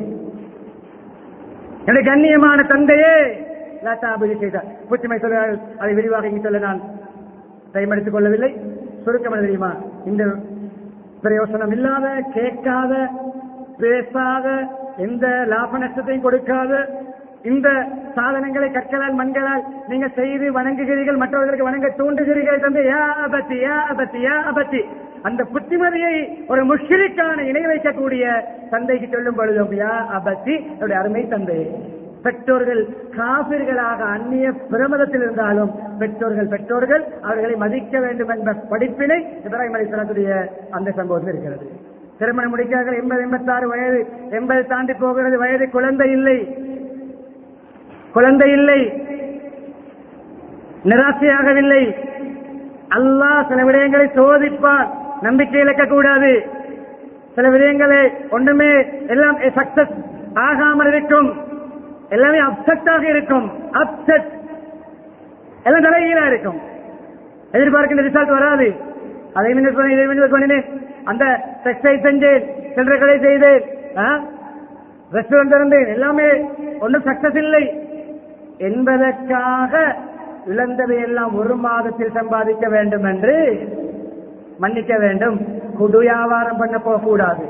Speaker 1: என்னுடைய கண்ணியமான தந்தையே லாத்தாபுரி செய்தார் புற்றுமை சொல்ல அதை விரிவாக இங்கு சொல்ல நான் டைம் எடுத்துக் கொள்ளவில்லை சுருக்கம் என்ன தெரியுமா இந்த பிரயோசனம் இல்லாத கேட்காத பேசாத எந்த லாப நஷ்டத்தையும் கொடுக்காத இந்த சாதனங்களை கற்களால் மண்களால் நீங்க செய்து வணங்குகிறீர்கள் மற்றவர்களுக்கு வணங்க தூண்டுகிறீர்கள் தந்தை யா அபத்தி யா அபத்தி யா அபத்தி அந்த புத்திமதியை ஒரு முஷ்ரிக்கான இணை வைக்கக்கூடிய தந்தைக்கு சொல்லும் பொழுதும் யா அபத்தி என்னுடைய அருமை தந்தை பெற்றோர்கள் காபிர்களாக அந்நிய பிரமதத்தில் இருந்தாலும் பெற்றோர்கள் பெற்றோர்கள் அவர்களை மதிக்க வேண்டும் என்ற படிப்பினை இப்ராஹிம் அலிஸ்லாத்துடைய அந்த சம்பவத்தில் இருக்கிறது திருமணம் முடிக்கிறார்கள் எண்பது எண்பத்தாறு வயது எண்பது தாண்டி போகிறது வயது குழந்தை இல்லை குழந்தை இல்லை நிராசையாகவில்லை அல்லாஹ் சில விடயங்களை சோதிப்பார் நம்பிக்கை இழக்கக்கூடாது சில விடயங்களை ஒன்றுமே எல்லாம் சக்சஸ் ஆகாமல் இருக்கும் எல்லாமே அப்செட்டாக இருக்கும் அப்செட் எல்லாம் தலைகீழா இருக்கும் எதிர்பார்க்கின்ற ரிசல்ட் வராது அதை மின்னல் பண்ணி இதை மின்னல் பண்ணினேன் அந்த டெக்ஸ்டைல் செஞ்சேன் சில்லறை கடை செய்தேன் ரெஸ்டாரண்ட் திறந்தேன் எல்லாமே ஒன்றும் சக்சஸ் இல்லை என்பதற்காக இழந்ததை எல்லாம் ஒரு மாதத்தில் சம்பாதிக்க வேண்டும் என்று மன்னிக்க வேண்டும் குடு வியாபாரம் பண்ண போகக்கூடாது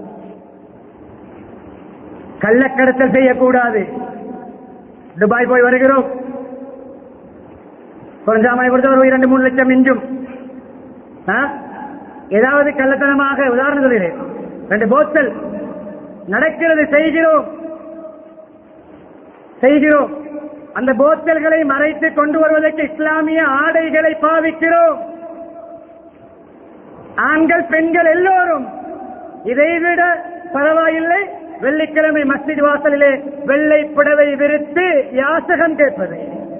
Speaker 1: கள்ளக்கடத்தல் செய்யக்கூடாது துபாய் போய் வருகிறோம் குறைஞ்சாமலை பொறுத்த ஒரு இரண்டு மூணு லட்சம் மிஞ்சும் ஆ? ஏதாவது கள்ளத்தனமாக உதாரணம் சொல்கிறேன் ரெண்டு போத்தல் நடக்கிறது செய்கிறோம் செய்கிறோம் அந்த போத்தல்களை மறைத்து கொண்டு வருவதற்கு இஸ்லாமிய ஆடைகளை பாவிக்கிறோம் ஆண்கள் பெண்கள் எல்லோரும் இதைவிட பரவாயில்லை வெள்ளிக்கிழமை மஸ்ஜித் வாசலிலே வெள்ளை புடவை விரித்து யாசகம் கேட்பது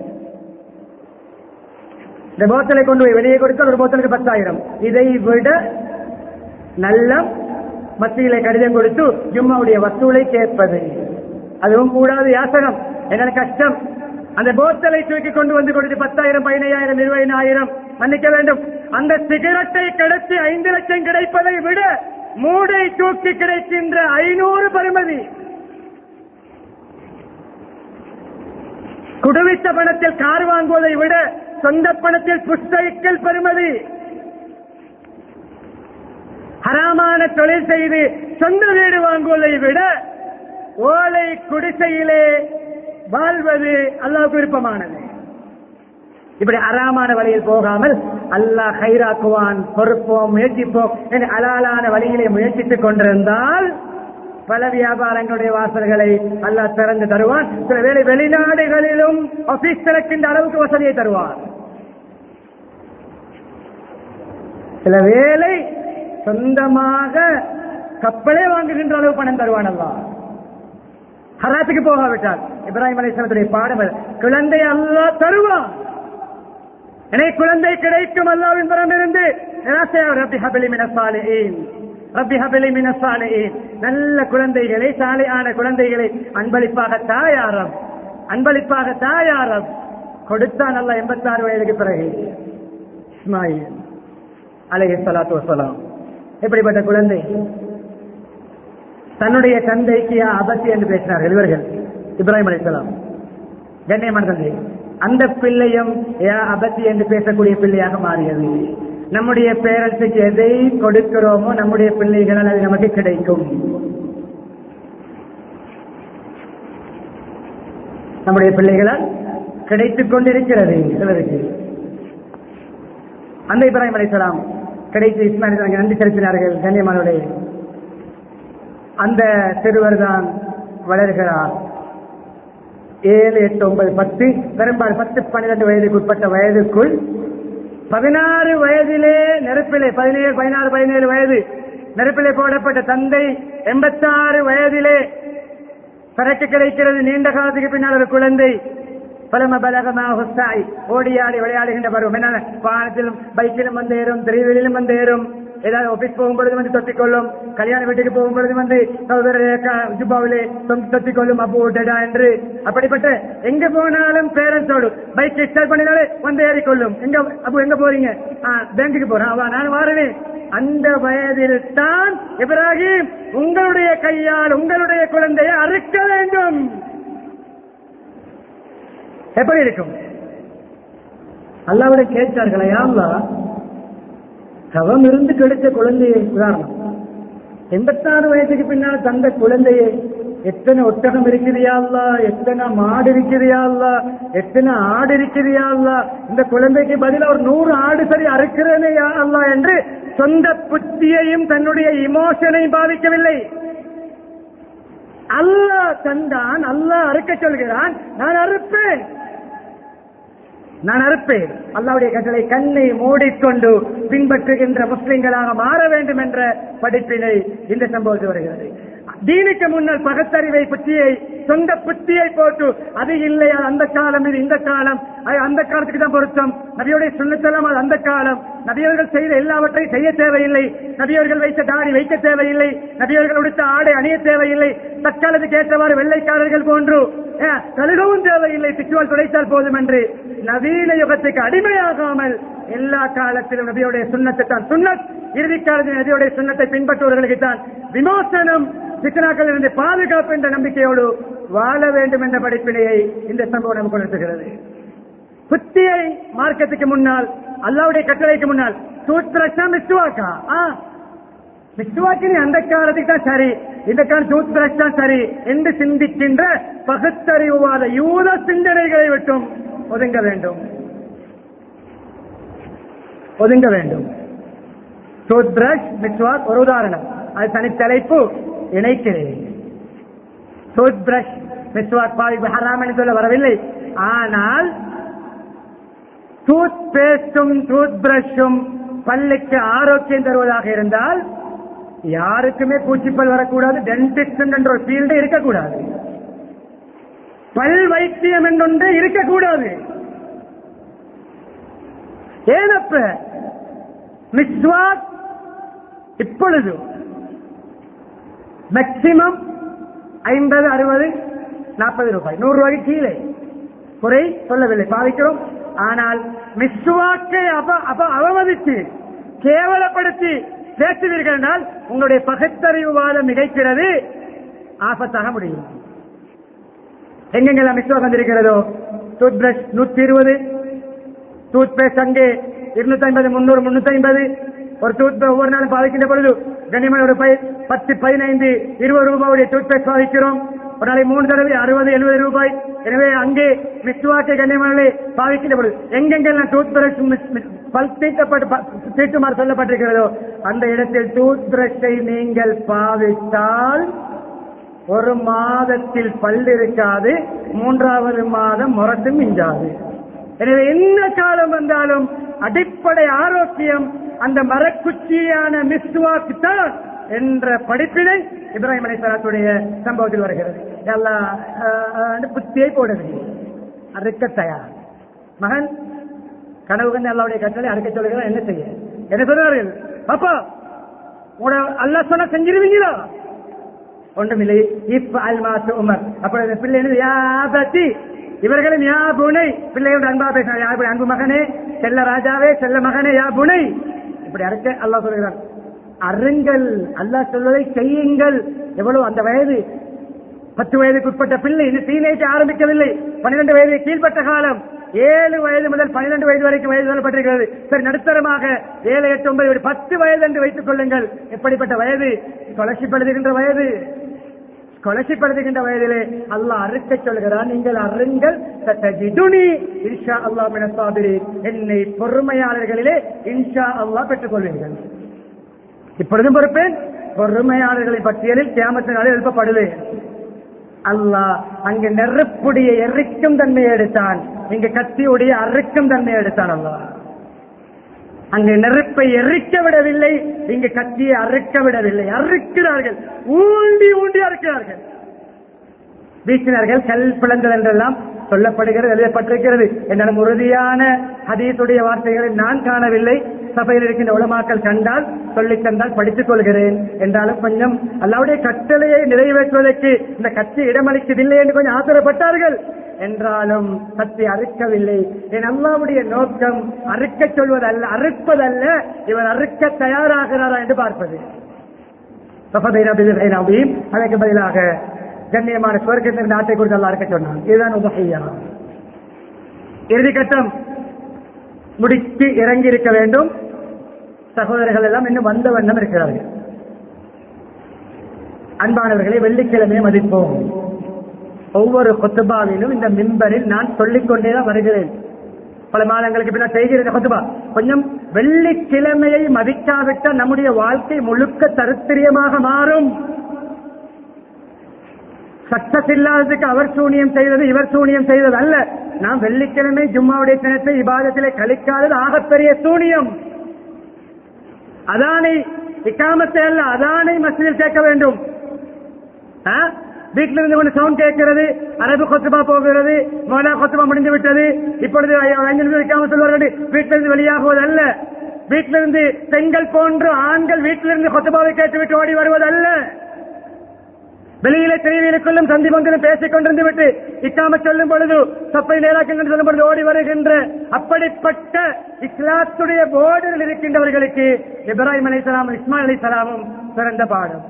Speaker 1: இந்த போத்தலை கொண்டு போய் வெளியே கொடுத்தால் ஒரு போத்தலுக்கு பத்தாயிரம் இதை விட நல்ல மத்தியிலே கடிதம் கொடுத்து ஜும்மாவுடைய வசூலை கேட்பது அதுவும் கூடாது யாசகம் என்ன கஷ்டம் அந்த போத்தலை தூக்கி கொண்டு வந்து கொடுத்து பத்தாயிரம் பதினையாயிரம் இருபதினாயிரம் மன்னிக்க வேண்டும் அந்த சிகரெட்டை கடத்தி ஐந்து லட்சம் கிடைப்பதை விட மூடை தூக்கி கிடைக்கின்ற ஐநூறு பருமதி குடுவித்த பணத்தில் கார் வாங்குவதை விட சொந்த பணத்தில் புஸ்தகிக்கல் பெறுமதி ஹராமான தொழில் செய்து சொந்த வீடு வாங்குவதை விட ஓலை குடிசையிலே வாழ்வது அல்லாவுக்கு விருப்பமானது இப்படி அறாமான வழியில் போகாமல் அல்லாஹ் ஹைராக்குவான் பொறுப்போம் முயற்சிப்போம் என்று அலாலான வழியிலே முயற்சித்துக் கொண்டிருந்தால் பல வியாபாரங்களுடைய வாசல்களை அல்லாஹ் திறந்து தருவான் சில வேளை வெளிநாடுகளிலும் ஆபீஸ் திறக்கின்ற அளவுக்கு வசதியை தருவான் சில வேளை சொந்தமாக கப்பலே வாங்குகின்ற அளவு பணம் தருவான் அல்லாஹ் ஹராத்துக்கு போகாவிட்டால் இப்ராஹிம் அலிஸ்லாத்துடைய பாடம் அது. குழந்தை அல்லாஹ் தருவான் எனக்கு குழந்தை கிடைக்கும் அல்லாவின் புறம் இருந்து நிராசையாக ரப்பி ஹபிலி மின சாலிஹீன் ரப்பி ஹபிலி மின சாலிஹீன் நல்ல குழந்தைகளை சாலையான குழந்தைகளை அன்பளிப்பாக தாயாரம் அன்பளிப்பாக தாயாரம் கொடுத்தான் அல்ல எண்பத்தாறு வயதுக்கு பிறகு இஸ்மாயில் அலைஹி ஸலாத்து வஸலாம் எப்படிப்பட்ட குழந்தை தன்னுடைய தந்தைக்கு யா அபத்தி என்று பேசினார்கள் இவர்கள் இப்ராஹிம் அலைஹிஸ்ஸலாம் கண்ணியமான தந்தை அந்த பிள்ளையும் யா அபத்தி என்று பேசக்கூடிய பிள்ளையாக மாறியது நம்முடைய பேரண்ட்ஸுக்கு எதை கொடுக்கிறோமோ நம்முடைய பிள்ளைகளால் அது நமக்கு கிடைக்கும் நம்முடைய பிள்ளைகளால் கிடைத்துக் கொண்டிருக்கிறது சிலருக்கு அந்த இப்ராஹிம் அலைஹிஸ்ஸலாம் கிடைத்து இஸ்மாயில் நன்றி செலுத்தினார்கள் கண்ணியமானவர்களே அந்த சிறுவர் தான் வளர்கிறார் ஏழு எட்டு ஒன்பது பத்து பெரும்பாலும் பத்து பன்னிரண்டு வயதுக்கு உட்பட்ட வயதுக்குள் பதினாறு வயதிலே நெருப்பிலே பதினேழு பதினாறு பதினேழு வயது நெருப்பிலே போடப்பட்ட தந்தை எண்பத்தாறு வயதிலே சரக்கு கிடைக்கிறது நீண்ட காலத்துக்கு பின்னால் ஒரு குழந்தை பலம பலகமா ஹுசாய் ஓடியாடி விளையாடுகின்ற பருவம் என்ன வாகனத்திலும் பைக்கிலும் வந்து ஏறும் திருவிழிலும் வந்து ஏறும் ஏதாவது ஆபீஸ் போகும்பொழுது வந்து தொத்திக்கொள்ளும் கல்யாண வீட்டுக்கு போகும்பொழுது வந்து சகோதர ஜுபாவிலே தொத்திக்கொள்ளும் அப்போ டடா என்று அப்படிப்பட்ட எங்க போனாலும் பேரண்ட்ஸோடு பைக் ஸ்டார்ட் பண்ணினாலே வந்து ஏறிக்கொள்ளும் எங்க அப்போ எங்க போறீங்க பேங்குக்கு போறேன் அவ நான் வாரேன் அந்த வயதில் தான் இப்ராஹிம் உங்களுடைய கையால் உங்களுடைய குழந்தையை அறுக்க வேண்டும் எப்படி இருக்கும் அல்லாவிட கேட்டார்களா யாருலா தவம் இருந்து கிடைச்ச குழந்தையை உதாரணம் எண்பத்தாறு வயசுக்கு பின்னால் தந்த குழந்தையை எத்தனை ஒட்டகம் இருக்கிறியாள்லா எத்தனை மாடு இருக்கிறியாள்லா எத்தனை ஆடு இருக்கிறியாள்லா இந்த குழந்தைக்கு பதிலா ஒரு நூறு ஆடு சரி அறுக்கிறேனே யா அல்லா என்று சொந்த புத்தியையும் தன்னுடைய இமோஷனையும் பாதிக்கவில்லை அல்லாஹ் தந்தான் அல்லாஹ் அறுக்க சொல்கிறான் நான் அறுப்பேன் நான் அறுப்பேன் அல்லாவுடைய கட்டளை கண்ணை மூடிக்கொண்டு பின்பற்றுகின்ற முஸ்லிம்களாக மாற வேண்டும் என்ற படிப்பினை இந்த சம்பவத்தில் வருகிறது தீனுக்கு முன்னால் பகத்தறிவை புத்தியை சொந்த புத்தியை போட்டு அது இல்லையா அந்த காலம் இது இந்த காலம் அது அந்த காலத்துக்கு தான் பொருத்தம் நபியுடைய சுண்ணத்தெல்லாம் அது அந்த காலம் நபியவர்கள் செய்த எல்லாவற்றையும் செய்ய தேவையில்லை நபியவர்கள் வைத்த தாடி வைக்க தேவையில்லை நபியவர்கள் உடுத்த ஆடை அணிய தேவையில்லை தற்காலத்துக்கு ஏற்றவாறு வெள்ளைக்காரர்கள் போன்று அஹ், கழுகவும் தேவையில்லை பிச்சுவால் துடைத்தால் போதும் என்று நவீன யுகத்துக்கு அடிமையாகாமல் எல்லா காலத்திலும் நபியுடைய சுண்ணத்தை தான் சுண்ணத் இறுதி காலத்தில் நபியுடைய சுண்ணத்தை பின்பற்றுவர்களுக்கு தான் விமோசனம் சிக்கனாக்கள் இருந்து பாதுகாப்பு என்ற நம்பிக்கையோடு வாழ வேண்டும் என்ற படிப்பினையை இந்த சம்பவம் நமக்கு உணர்த்துகிறது புத்தியை மார்க்கத்துக்கு முன்னால் அல்லாவுடைய கட்டளைக்கு முன்னால் சூத்ரஷா மிஸ்வாக்கா மிஸ்வாக்கினி அந்த காலத்துக்கு தான் சரி இந்த காலம் டூத் தான் சரி என்று சிந்திக்கின்ற பகுத்தறிவுவாத யூத சிந்தனைகளை விட்டும் ஒதுங்க வேண்டும் ஒதுங்க வேண்டும் டூத் பிரஷ் மிஸ்வாக் ஒரு உதாரணம் அது தனித்தலைப்பு இணைக்கிறேன் டூத் பிரஷ் மிஸ்வாக் பாதிப்பு ஹராம் என்று சொல்ல வரவில்லை ஆனால் டூத் பேஸ்டும் டூத் பிரஷும் பல்லுக்கு ஆரோக்கியம் தருவதாக இருந்தால் யாருக்குமே பூச்சிப்பல் வரக்கூடாது டென்டிஸ்ட் என்ற ஒரு ஃபீல்டு இருக்கக்கூடாது பல் வைத்தியம் என்றொன்று இருக்கக்கூடாது ஏனப்ப மிஸ்வாக் இப்பொழுது மேக்சிமம் ஐம்பது அறுபது நாற்பது ரூபாய் நூறு ரூபாய்க்கு கீழே குறை சொல்லவில்லை பாதிக்கிறோம் ஆனால் மிஸ்வாக்கை அப அப அவமதித்து கேவலப்படுத்தி பேசுவீர்கள் என்றால் உங்களுடைய பகுத்தறிவுவாதம் மிகைக்கிறது ஆபத்தாக முடியும் எங்கெங்கெல்லாம் மிஸ்வாக் வந்திருக்கிறதோ டூத் பிரஷ் நூத்தி இருபது டூத் பேஸ்ட் அங்கே இருநூத்தி ஐம்பது முன்னூறு முன்னூத்தி ஐம்பது ஒரு டூத் ஒவ்வொரு நாளும் பாதிக்கின்ற பொழுது கண்ணியமான ஒரு பை பத்து பதினைந்து இருபது ரூபாயுடைய டூத் பேஸ்ட் பாதிக்கிறோம் ஒரு நாளைக்கு மூணு தடவை அறுபது எழுபது ரூபாய் எனவே அங்கே மிஸ்வாக்கை கண்ணியமான பாதிக்கின்ற பொழுது எங்கெங்கெல்லாம் டூத் பிரஷ் பல் தீட்டப்பட்டு ப- தீட்டுமாறு சொல்லப்பட்டிருக்கிறதோ அந்த இடத்தில் டூத் பிரஷை நீங்கள் பாவித்தால் ஒரு மாதத்தில் பல் இருக்காது மூன்றாவது மாதம் முரட்டும் மிஞ்சாது எனவே என்ன காலம் வந்தாலும் அடிப்படை ஆரோக்கியம் அந்த மரக்குச்சியான மிஸ்வாக்கு தான் என்ற படிப்பினை இப்ராஹிம் அலைசலாத்துடைய சம்பவத்தில் வருகிறது எல்லாம் அஹ், அஹ், புத்தியை போடவில்லை அறுக்க தயார் மகன் கனவு கண்டு அல்லாவுடைய கட்டளை அறுக்க சொல்லுகிறார் என்ன செய்ய என்ன சொல்றார்கள் பாப்பா உங்களோட அல்லா சொன்னா செஞ்சிருவீங்களா ஒன்றுமில்லை இப் அல்மாசு உமர் அப்பொழுது பிள்ளை என்னது, யா பத்தி இவர்களும் யா புனை பிள்ளையோட அன்பா பேசினார் யா புனை, அன்பு மகனே செல்ல ராஜாவே செல்ல மகனே யா புனை இப்படி அறுக்க அல்லாஹ் சொல்கிறார் அருங்கள் அல்லாஹ் சொல்வதை செய்யுங்கள் எவ்வளவு அந்த வயது பத்து வயதுக்கு உட்பட்ட பிள்ளை இன்னும் டீனேஜ் ஆரம்பிக்கவில்லை பன்னிரண்டு வயது கீழ்ப்பட்ட காலம் ஏழு வயது முதல் பன்னிரண்டு வயது வரைக்கும் வயது சொல்லப்பட்டிருக்கிறது சரி நடுத்தரமாக ஏழு எட்டு ஒன்பது ஒரு பத்து வயது என்று வைத்துக் கொள்ளுங்கள் எப்படிப்பட்ட வயது ஸ்காலர்ஷிப் வயது ஸ்காலர்ஷிப் எழுதுகின்ற வயதிலே அல்லாஹ் அறுக்க சொல்கிறான் நீங்கள் அருங்கள் சத்தஜிதுனி இன்ஷா அல்லாஹ் மின சாபிரீன். என்னை பொறுமையாளர்களிலே இன்ஷா அல்லாஹ் பெற்றுக் கொள்வீர்கள் இப்பொழுதும் பொறுப்பேன் பொறுமையாளர்களின் பட்டியலில் கியாமத்து நாளில் எழுப்பப்படுவேன் அல்லாஹ் அங்கு நெருப்புடைய எரிக்கும் தன்மையை எடுத்தான் இங்கு கத்தியுடைய அறுக்கும் தன்மையை எடுத்தான் அல்லாஹ் அங்கு நெருப்பை எரிக்க விடவில்லை இங்கு கத்தியை அறுக்க விடவில்லை அறுக்கிறார்கள் ஊண்டி ஊண்டி அறுக்கிறார்கள் வீசினார்கள் கல் பிளந்தது என்றெல்லாம் சொல்லப்படுகிறது எழுதப்பட்டிருக்கிறது என்னிடம் உறுதியான ஹதீஸுடைய வார்த்தைகளை நான் காணவில்லை சபையில் இருக்கின்ற உலமாக்கள் கண்டால் சொல்லித் தந்தால் படித்துக் கொள்கிறேன் என்றாலும் கொஞ்சம் அல்லாவுடைய கட்டளையை நிறைவேற்றுவதற்கு இந்த கட்சி இடமளிக்கவில்லை என்று கொஞ்சம் ஆத்திரப்பட்டார்கள் என்றாலும் கத்தி அறுக்கவில்லை என் அல்லாவுடைய நோக்கம் அறுக்க சொல்வதல்ல அறுப்பதல்ல இவர் அறுக்க தயாராகிறாரா என்று பார்ப்பது அதற்கு பதிலாக கண்ணியமான சுவர்க்கத்தின் நாட்டை குறித்து அல்லா இருக்க சொன்னான் இதுதான் உபகையா இறுதி கட்டம் முடித்து இறங்கி இருக்க வேண்டும் சகோதரர்கள் எல்லாம் இன்னும் வந்த வண்ணம் இருக்கிறார்கள் அன்பானவர்களை வெள்ளிக்கிழமையை மதிப்போம் ஒவ்வொரு கொத்துபாவிலும் இந்த மிம்பரில் நான் சொல்லிக் கொண்டேதான் வருகிறேன் பல மாதங்களுக்கு பின்னால் செய்கிற கொத்துபா கொஞ்சம் வெள்ளிக்கிழமையை மதிக்காவிட்டால் நம்முடைய வாழ்க்கை முழுக்க தருத்திரியமாக மாறும் சக்சஸ் இல்லாததுக்கு அவர் சூனியம் செய்தது இவர் சூனியம் செய்தது அல்ல நாம் வெள்ளிக்கிழமை ஜும்மாவுடைய தினத்தை இபாதத்திலே கழிக்காதது ஆகப்பெரிய சூனியம் அதானை இக்காமத்தை அல்ல அதானை மசிதில் கேட்க வேண்டும் வீட்டில இருந்து கொண்டு சவுண்ட் கேட்கிறது அரபு கொத்துபா போகிறது மோலா கொத்துபா முடிந்து விட்டது இப்பொழுது ஐந்து நிமிஷம் வைக்காம சொல்வார்கள் வீட்டிலிருந்து வெளியாகுவது அல்ல வீட்டிலிருந்து பெண்கள் போன்று ஆண்கள் வீட்டிலிருந்து கொத்துபாவை கேட்டுவிட்டு ஓடி வருவது அல்ல வெளியில திரைவீலுக்குள்ளும் சந்தி பங்கிலும் பேசிக் கொண்டிருந்து விட்டு இக்காம சொல்லும் பொழுது சப்பை நேராக்கின்ற சொல்லும் பொழுது ஓடி வருகின்ற அப்படிப்பட்ட இஸ்லாத்துடைய போர்டில் இருக்கின்றவர்களுக்கு இப்ராஹிம் அலி சலாமும் இஸ்மாயில் அலி சலாமும் சிறந்த பாடம்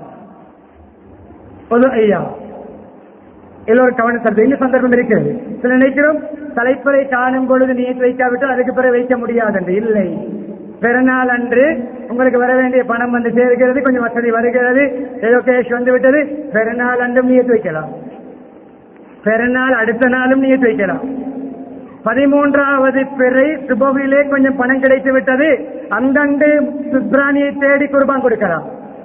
Speaker 1: பொது ஐயா எல்லோரும் கவனம் செலுத்த இந்த சந்தர்ப்பம் இருக்கிறது சில நினைக்கிறோம் தலைப்பறை காணும் பொழுது நீட் வைக்காவிட்டால் அதுக்கு பிறகு வைக்க முடியாது என்று இல்லை பிறநாள் அன்று உங்களுக்கு வர வேண்டிய பணம் வந்து சேர்க்கிறது கொஞ்சம் வசதி வருகிறது ஏதோ கேஷ் வந்து விட்டது பிறநாள் அன்றும் நீயத்து வைக்கலாம் பிறநாள் அடுத்த நாளும் நீயத்து வைக்கலாம் பதிமூன்றாவது பிறை சுபவிலே கொஞ்சம் பணம் கிடைத்து விட்டது அந்தண்டு சுப்ராணியை தேடி குர்பான் கொடுக்கலாம்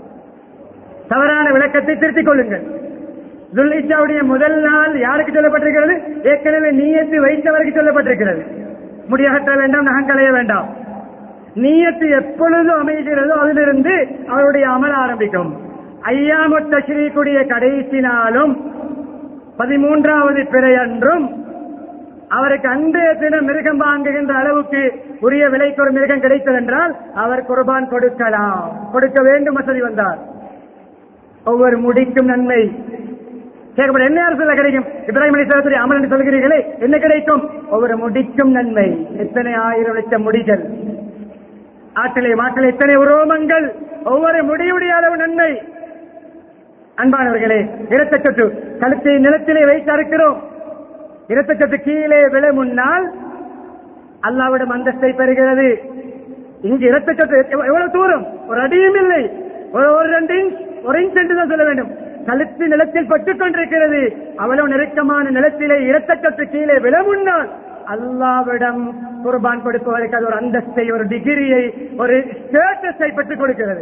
Speaker 1: தவறான விளக்கத்தை திருத்திக் கொள்ளுங்கள் துல்லிச்சாவுடைய முதல் நாள் யாருக்கு சொல்லப்பட்டிருக்கிறது ஏற்கனவே நீயத்து வைத்தவருக்கு சொல்லப்பட்டிருக்கிறது முடியகற்ற வேண்டாம் நகங்களைய வேண்டாம் நீயத்து எப்பொழுது அமைகிறதோ அதிலிருந்து அவருடைய அமல் ஆரம்பிக்கும் ஐயாமு தஸ்ரீக்குடைய கடைசி நாளும் பதிமூன்றாவது பிறை அன்றும் அவருக்கு அன்றைய தினம் மிருகம் வாங்குகின்ற அளவுக்கு உரிய விலைக்கு ஒரு மிருகம் கிடைத்ததென்றால் அவர் குர்பான் கொடுக்கலாம் கொடுக்க வேண்டும் வசதி வந்தார் ஒவ்வொரு முடிக்கும் நன்மை கேட்கப்பட என்ன அரசுல கிடைக்கும் இப்ராஹிம் அலி சலத்துடைய அமல் என்று சொல்கிறீர்களே என்ன கிடைக்கும் ஒவ்வொரு முடிக்கும் நன்மை எத்தனை ஆயிரம் லட்சம் முடிகள் ஆற்றிலே மாற்றிலே எத்தனை உரோமங்கள் ஒவ்வொரு முடியுடைய அளவு நன்மை அன்பானவர்களே இரத்தச்சொட்டு கழுத்தை நிலத்திலே வைத்து அறுக்கிறோம் இரத்தச்சொட்டு கீழே விழ முன்னால் அல்லாவிடம் அந்தஸ்தை பெறுகிறது இங்கு இரத்தச்சொட்டு எவ்வளவு தூரம் ஒரு அடியும் இல்லை ஒரு ஒரு ரெண்டு இன்ச் ஒரு இன்ச் என்று தான் சொல்ல வேண்டும் கழுத்து நிலத்தில் பட்டுக் கொண்டிருக்கிறது அவ்வளவு நெருக்கமான நிலத்திலே இரத்தச்சொட்டு கீழே விழ முன்னால் அல்லாவிடம் குர்பான் கொடுப்பதற்கு அது ஒரு அந்தஸ்தை ஒரு டிகிரியை ஒரு ஸ்டேட்டஸை பெற்றுக் கொடுக்கிறது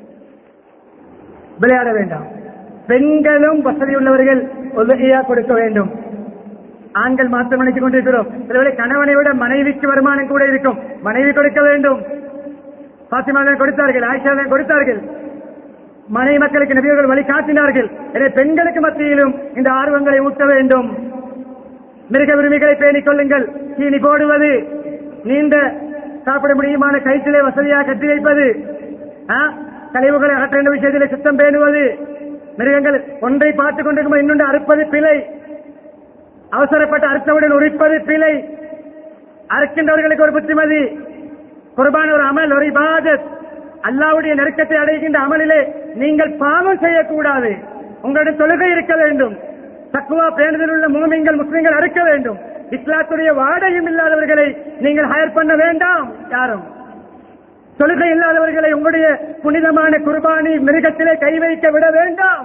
Speaker 1: விளையாட வேண்டாம் பெண்களும் வசதி உள்ளவர்கள் உதவியா கொடுக்க வேண்டும் ஆண்கள் மாத்திரம் நினைத்துக் கொண்டிருக்கிறோம் சிலவேளை கணவனை விட மனைவிக்கு வருமானம் கூட இருக்கும் மனைவி கொடுக்க வேண்டும் பாத்திமாதான் கொடுத்தார்கள் ஆயிஷாதான் கொடுத்தார்கள் மனைவி மக்களுக்கு நபியர்கள் வழி காட்டினார்கள் எனவே பெண்களுக்கு மத்தியிலும் இந்த ஆர்வங்களை ஊட்ட வேண்டும் மிருக உரிமைகளை பேணிக் கொள்ளுங்கள் சீனி போடுவது நீண்ட சாப்பிட முடியுமான கயிற்றிலே வசதியாக கட்டி வைப்பது ஆ? கழிவுகளை அகற்ற விஷயத்திலே சுத்தம் பேணுவது மிருகங்கள் ஒன்றை பார்த்துக் கொண்டிருக்கும் இன்னொன்று அறுப்பது பிழை அவசரப்பட்டு அறுத்தவுடன் உரிப்பது பிழை அறுக்கின்றவர்களுக்கு ஒரு புத்திமதி குர்பான் ஒரு அமல் ஒரு இபாதத் அல்லாவுடைய நெருக்கத்தை அடைகின்ற அமலிலே நீங்கள் பாவம் செய்யக்கூடாது உங்களிடம் தொழுகை இருக்க வேண்டும் தக்குவா பேணுதல் உள்ள மூமிங்கள் முஸ்லிம்கள் அறுக்க வேண்டும் இஸ்லாத்துடைய வாடகையும் இல்லாதவர்களை நீங்கள் ஹயர் பண்ண வேண்டாம் யாரும் தொழுகை இல்லாதவர்களை உங்களுடைய புனிதமான குர்பானி மிருகத்திலே கை வைக்க விட வேண்டாம்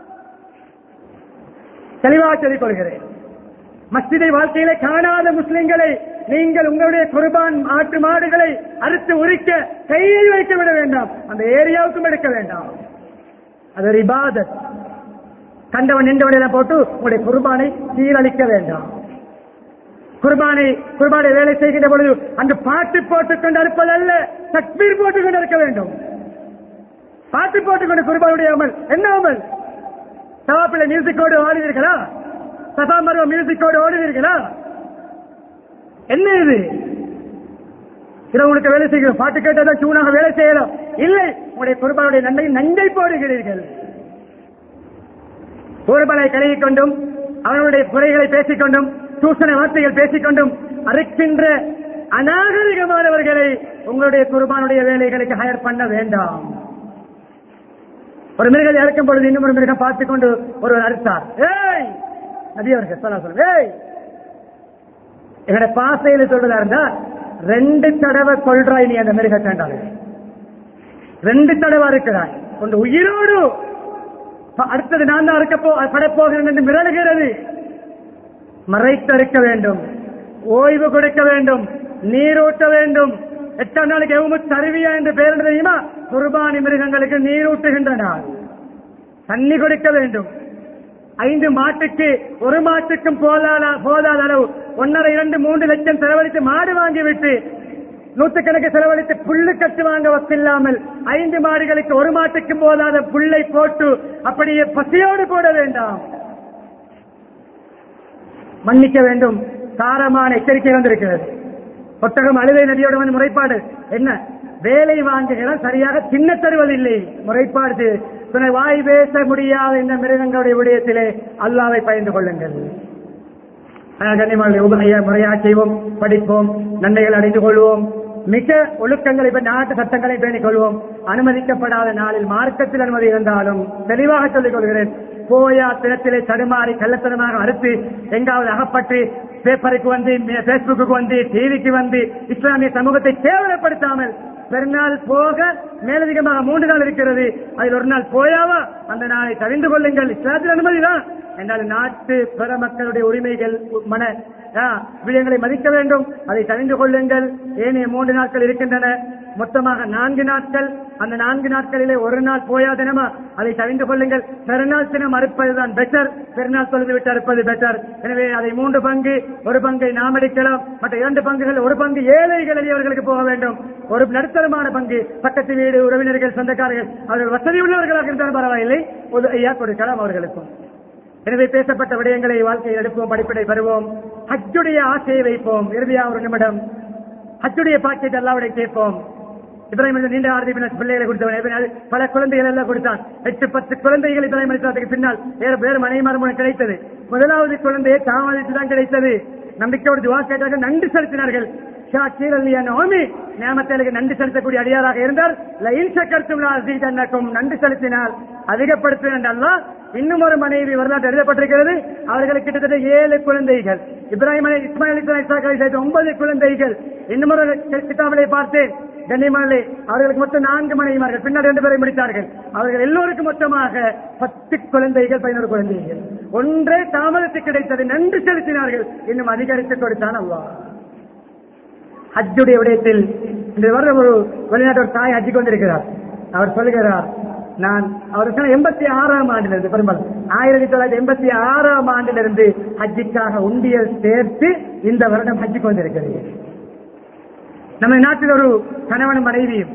Speaker 1: தெளிவாக சொல்லிக் கொள்கிறேன் மஸ்ஜிதை வாழ்க்கையிலே காணாத முஸ்லிம்களை நீங்கள் உங்களுடைய குர்பான் ஆட்டு மாடுகளை அறுத்து உரிக்க கையில் வைக்க விட வேண்டாம் அந்த ஏரியாவுக்கும் எடுக்க வேண்டாம் அது ஒரு இபாதத் கண்டவன் நின்றவன் எல்லாம் போட்டு உங்களுடைய குர்பானை சீரழிக்க வேண்டாம் குர்பானை குர்பானை வேலை செய்கின்ற பொழுது அந்த பாட்டு போட்டுக் கொண்டு அறுப்பதல்ல தக்பீர் போட்டுக் கொண்டு இருக்க வேண்டும் பாட்டு போட்டுக்கொண்டு குர்பானுடைய அமல் என்ன அமல் சவாப்பில் மியூசிக்கோடு ஆடுவீர்களா சபா மருவ மியூசிக்கோடு ஓடுவீர்களா என்ன இது இதை உங்களுக்கு வேலை செய்கிறோம் பாட்டு கேட்டதான் சூனாக வேலை செய்யலாம் இல்லை உங்களுடைய குருபானுடைய நன்மை நஞ்சை போடுகிறீர்கள் குருபலை கழுவிக் கொண்டும் அவர்களுடைய குறைகளை பேசிக் கொண்டும் தூசண வார்த்தைகள் பேசிக் கொண்டும் அறுக்கின்ற அநாகரிகமானவர்களை உங்களுடைய குருபானுடைய வேலைகளுக்கு ஹயர் பண்ண வேண்டாம் ஒரு மிருகத்தை அறுக்கும் பொழுது இன்னும் ஒரு மிருகம் பார்த்துக் கொண்டு ஒருவர் அறுத்தார் ஏய் நதியவர்கள் சொல்ல சொல்ல ஏய் என்னோட பாசையில சொல்றதா இருந்தா ரெண்டு தடவை கொள்றாய் நீ அந்த மிருகத்தாண்டாலே ரெண்டு தடவை இருக்கிறாய் கொண்டு உயிரோடு ப- அடுத்தது நான் தான் அறுக்க போ படப்போகிறேன் என்று மிரளுகிறது மறைத்தறுக்க வேண்டும் ஓய்வு கொடுக்க வேண்டும் நீரூட்ட வேண்டும் எட்டாம் நாளைக்கு எவ்வளவு தருவியா என்று பெயர் தெரியுமா குர்பானி மிருகங்களுக்கு நீரூட்டுகின்ற நாள் தண்ணி கொடுக்க வேண்டும் ஐந்து மாட்டுக்கு ஒரு மாட்டுக்கும் போதாத போதாத அளவு ஒன்னரை இரண்டு மூன்று லட்சம் செலவழித்து மாடு வாங்கிவிட்டு நூற்றுக்கணக்கு செலவழித்து புல்லு கட்டு வாங்க வக்கில்லாமல் ஐந்து மாடுகளுக்கு ஒரு மாட்டுக்கும் போதாத புல்லை போட்டு அப்படியே பசியோடு போட வேண்டாம் மன்னிக்க வேண்டும் காரமான எச்சரிக்கை வந்திருக்கிறது ஒட்டகம் அழுதை நதியோட வந்து முறைப்பாடு என்ன வேலை வாங்குகிறார் சரியாக சின்ன தருவதில்லை முறைப்பாடு துணை வாய் பேச முடியாத இந்த மிருகங்களுடைய விடயத்திலே அல்லாவை பயந்து கொள்ளுங்கள் ஆனால் கண்ணியமான உபகைய முறையாக செய்வோம் படிப்போம் நன்மைகள் அடைந்து கொள்வோம் மிக ஒழுக்கங்களை இப்ப நாட்டு சட்டங்களை பேணிக் கொள்வோம் அனுமதிக்கப்படாத நாளில் மார்க்கத்தில் அனுமதி இருந்தாலும் தெளிவாக சொல்லிக் கொள்கிறேன் போயா தினத்திலே தடுமாறி கள்ளத்தனமாக அறுத்து எங்காவது அகப்பட்டு பேப்பருக்கு வந்து பேஸ்புக்கு வந்து டிவிக்கு வந்து இஸ்லாமிய சமூகத்தை கேவலப்படுத்தாமல் பெருநாள் போக மேலதிகமாக மூன்று நாள் இருக்கிறது அதில் ஒரு நாள் போயாவா அந்த நாளை தவிந்து கொள்ளுங்கள் இஸ்லாத்தில் அனுமதிதான் என்றால் நாட்டு பிற மக்களுடைய உரிமைகள் மன ஆ, விடயங்களை மதிக்க வேண்டும் அதை தெரிந்து கொள்ளுங்கள் ஏனைய மூன்று நாட்கள் இருக்கின்றன மொத்தமாக நான்கு நாட்கள் அந்த நான்கு நாட்களிலே ஒரு நாள் போயா தினமா அதை தெரிந்து கொள்ளுங்கள் பெருநாள் தினம் அறுப்பதுதான் பெட்டர் பெருநாள் தொழுது விட்டு அறுப்பது பெட்டர் எனவே அதை மூன்று பங்கு ஒரு பங்கை நாம் எடுக்கலாம் மற்ற இரண்டு பங்குகள் ஒரு பங்கு ஏழைகள் எளியவர்களுக்கு போக வேண்டும் ஒரு நடுத்தரமான பங்கு பக்கத்து வீடு உறவினர்கள் சொந்தக்காரர்கள் அவர்கள் வசதி உள்ளவர்களாக இருந்தாலும் பரவாயில்லை உதவியா கொடுக்கலாம் அவர்களுக்கும் எனவே பேசப்பட்ட விடயங்களை வாழ்க்கையில் எடுப்போம் படிப்பினை பெறுவோம் ஹஜ்ஜுடைய ஆசையை வைப்போம் இறுதியா ஒரு நிமிடம் ஹஜ்ஜுடைய பாக்கியத்தை எல்லாவுடைய கேட்போம் இப்ராஹிம் அலிஸ்லாம் நீண்ட ஆறு பின்னர் பிள்ளைகளை கொடுத்தவன் இப்ராஹிம் பல குழந்தைகள் எல்லாம் கொடுத்தான் எட்டு பத்து குழந்தைகள் இப்ராஹிம் அலிஸ்லாத்துக்கு பின்னால் வேறு வேறு மனைவி மூலம் கிடைத்தது முதலாவது குழந்தையை தாமதித்து தான் கிடைத்தது நம்பிக்கையோடு துவா கேட்டார்கள் நன்றி செலுத்தினார்கள் ஷாக்கீர் அல்லியா நோமி நியமத்தலுக்கு நன்றி செலுத்தக்கூடிய அடியாராக இருந்தால் லைன் சக்கரத்தும் நன்றி செலுத்தினால் அதிகப்படுத்தின அல்லாஹ் இன்னும் ஒரு மனைவி வரலாற்று எழுதப்பட்டிருக்கிறது அவர்களுக்கு கிட்டத்தட்ட ஏழு குழந்தைகள் இப்ராஹிம் அலி இஸ்மாயில் இஸ்லாம் இஸ்ஹாக் அலி சேர்த்து ஒன்பது குழந்தைகள் இன்னும் ஒரு கிதாபிலே பார்த்தேன் கண்ணியமானே அவர்களுக்கு மொத்தம் நான்கு மனைவிமார்கள் பின்னர் ரெண்டு பேரை முடித்தார்கள் அவர்கள் எல்லோருக்கும் மொத்தமாக பத்து குழந்தைகள் பதினோரு குழந்தைகள் ஒன்றே தாமதத்து கிடைத்தது நன்றி செலுத்தினார்கள் இன்னும் அதிகரித்து கொடுத்தான் அல்லாஹ் ஹஜ்ஜுடைய விடயத்தில் இந்த வருடம் ஒரு வெளிநாட்டு ஒரு தாய் ஹஜ்ஜுக்கு வந்திருக்கிறார் அவர் சொல்லுகிறார் நான் அவர் எண்பத்தி ஆறாம் ஆண்டிலிருந்து பெரும்பாலும் ஆயிரத்தி தொள்ளாயிரத்தி எண்பத்தி ஆறாம் ஆண்டிலிருந்து ஹஜ்ஜிக்காக உண்டியல் சேர்த்து இந்த வருடம் ஹஜ்ஜுக்கு வந்திருக்கிறது நம்ம நாட்டில் ஒரு கணவன் மனைவியும்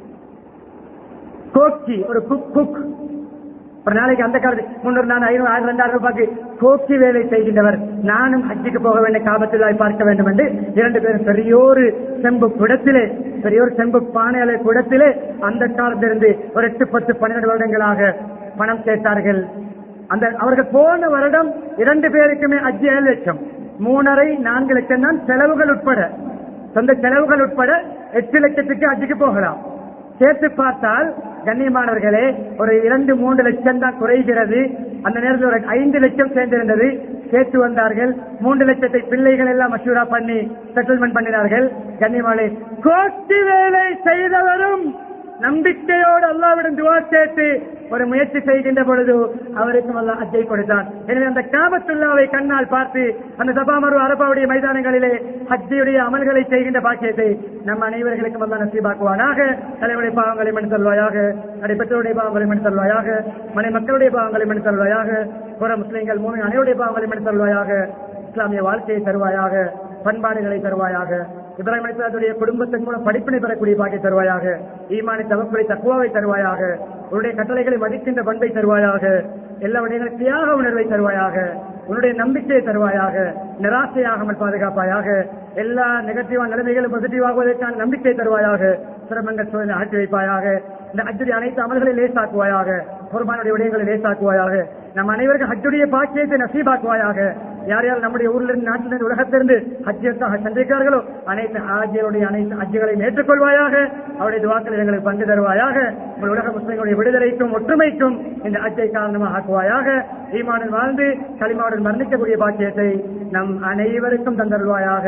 Speaker 1: கோக்கி ஒரு குக் குக் ஒரு நாளைக்கு அந்த காலத்து முன்னூறு நாள் ஐநூறு ஆயிரம் ரெண்டாயிரம் ரூபாய்க்கு கோக்கி வேலை செய்கின்றவர் நானும் ஹஜ்ஜுக்கு போக வேண்டிய காபத்தில் பார்க்க வேண்டும் என்று இரண்டு பேரும் பெரியோரு செம்பு குடத்திலே பெரியோர் செம்பு பானையாளர் குடத்திலே அந்த காலத்திலிருந்து ஒரு எட்டு பத்து பன்னிரண்டு வருடங்களாக பணம் சேர்த்தார்கள் அந்த அவர்கள் போன வருடம் இரண்டு பேருக்குமே அஞ்சு ஏழு லட்சம் மூணரை நான்கு லட்சம் தான் செலவுகள் உட்பட சொந்த செலவுகள் உட்பட எட்டு லட்சத்துக்கு அஜிக்கு போகலாம் சேர்த்து பார்த்தால் கண்ணியமானவர்களே ஒரு இரண்டு மூன்று லட்சம் தான் குறைகிறது அந்த நேரத்தில் ஒரு ஐந்து லட்சம் சேர்ந்திருந்தது சேர்த்து வந்தார்கள் மூன்று லட்சத்தை பிள்ளைகள் எல்லாம் மசூரா பண்ணி செட்டில்மெண்ட் பண்ணினார்கள் கண்ணியமானே கோட்டி வேலை செய்தவரும் நம்பிக்கையோடு அல்லாவிடம் துவா கேட்டு ஒரு முயற்சி செய்கின்ற பொழுது அவருக்கும் அல்லா அஜை கொடுத்தான் எனவே அந்த காபத்துல்லாவை கண்ணால் பார்த்து அந்த சபாமரு அரபாவுடைய மைதானங்களிலே ஹஜ்ஜியுடைய அமல்களை செய்கின்ற பாக்கியத்தை நம் அனைவர்களுக்கும் அல்லா நசீபாக்குவானாக தலைவருடைய பாவங்களை மணி தருவாயாக நடைபெற்றோருடைய பாவங்களை மணி தருவாயாக மனை மக்களுடைய பாவங்களை மணி தருவாயாக புற முஸ்லிம்கள் மூணு அனைவருடைய பாவங்களை மணி தருவாயாக இஸ்லாமிய வாழ்க்கையை தருவாயாக பண்பாடுகளை தருவாயாக இப்ராஹிம் அலிஸ்லாத்துடைய குடும்பத்தின் மூலம் படிப்பினை பெறக்கூடிய பாக்கை தருவாயாக ஈமானை தவக்குறை தக்குவாவை தருவாயாக உன்னுடைய கட்டளைகளை மதிக்கின்ற பண்பை தருவாயாக எல்லா விடயங்களும் தியாக உணர்வை தருவாயாக உன்னுடைய நம்பிக்கையை தருவாயாக நிராசையாகாமல் பாதுகாப்பாயாக எல்லா நெகட்டிவான நிலைமைகளும் பாசிட்டிவாகுவதற்கான நம்பிக்கை தருவாயாக சிரமங்கள் சோதனை ஆட்சி வைப்பாயாக இந்த ஹஜ்ஜுடைய அனைத்து அமல்களை லேசாக்குவாயாக குர்பானுடைய விடயங்களை லேசாக்குவாயாக நம் அனைவருக்கும் ஹஜ்ஜுடைய பாக்கியத்தை நசீபாக்குவாயாக யார் யார் நம்முடைய ஊர்ல இருந்து நாட்டிலிருந்து உலகத்திலிருந்து ஹஜ்ஜிற்காக சந்திக்கிறார்களோ அனைத்து ஆஜியருடைய அனைத்து ஹஜ்ஜுகளையும் ஏற்றுக்கொள்வாயாக அவருடைய துவாக்கள் எங்களுக்கு பங்கு தருவாயாக உங்கள் உலக முஸ்லிம்களுடைய விடுதலைக்கும் ஒற்றுமைக்கும் இந்த ஹஜ்ஜை காரணமாக ஆக்குவாயாக ஈமானுடன் வாழ்ந்து களிமாவுடன் மரணிக்கக்கூடிய பாக்கியத்தை நம் அனைவருக்கும் தந்தருவாயாக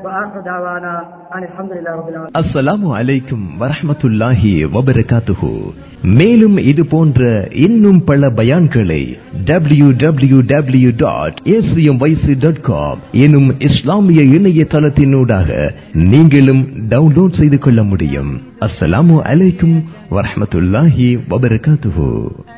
Speaker 1: அலமதுல்லா
Speaker 2: அஸ்ஸலாமு அலைக்கும் வரஹ்மத்துல்லாஹி வபரகாத்துஹு மேலும் இது போன்ற இன்னும் பல பயான்களை W W W dot dot com எனும் இஸ்லாமிய இணையதளத்தினூடாக நீங்களும் டவுன்லோட் செய்து கொள்ள முடியும் அஸ்ஸலாமு அலைக்கும் வரஹ்மத்துல்லாஹி வபரகாத்துஹு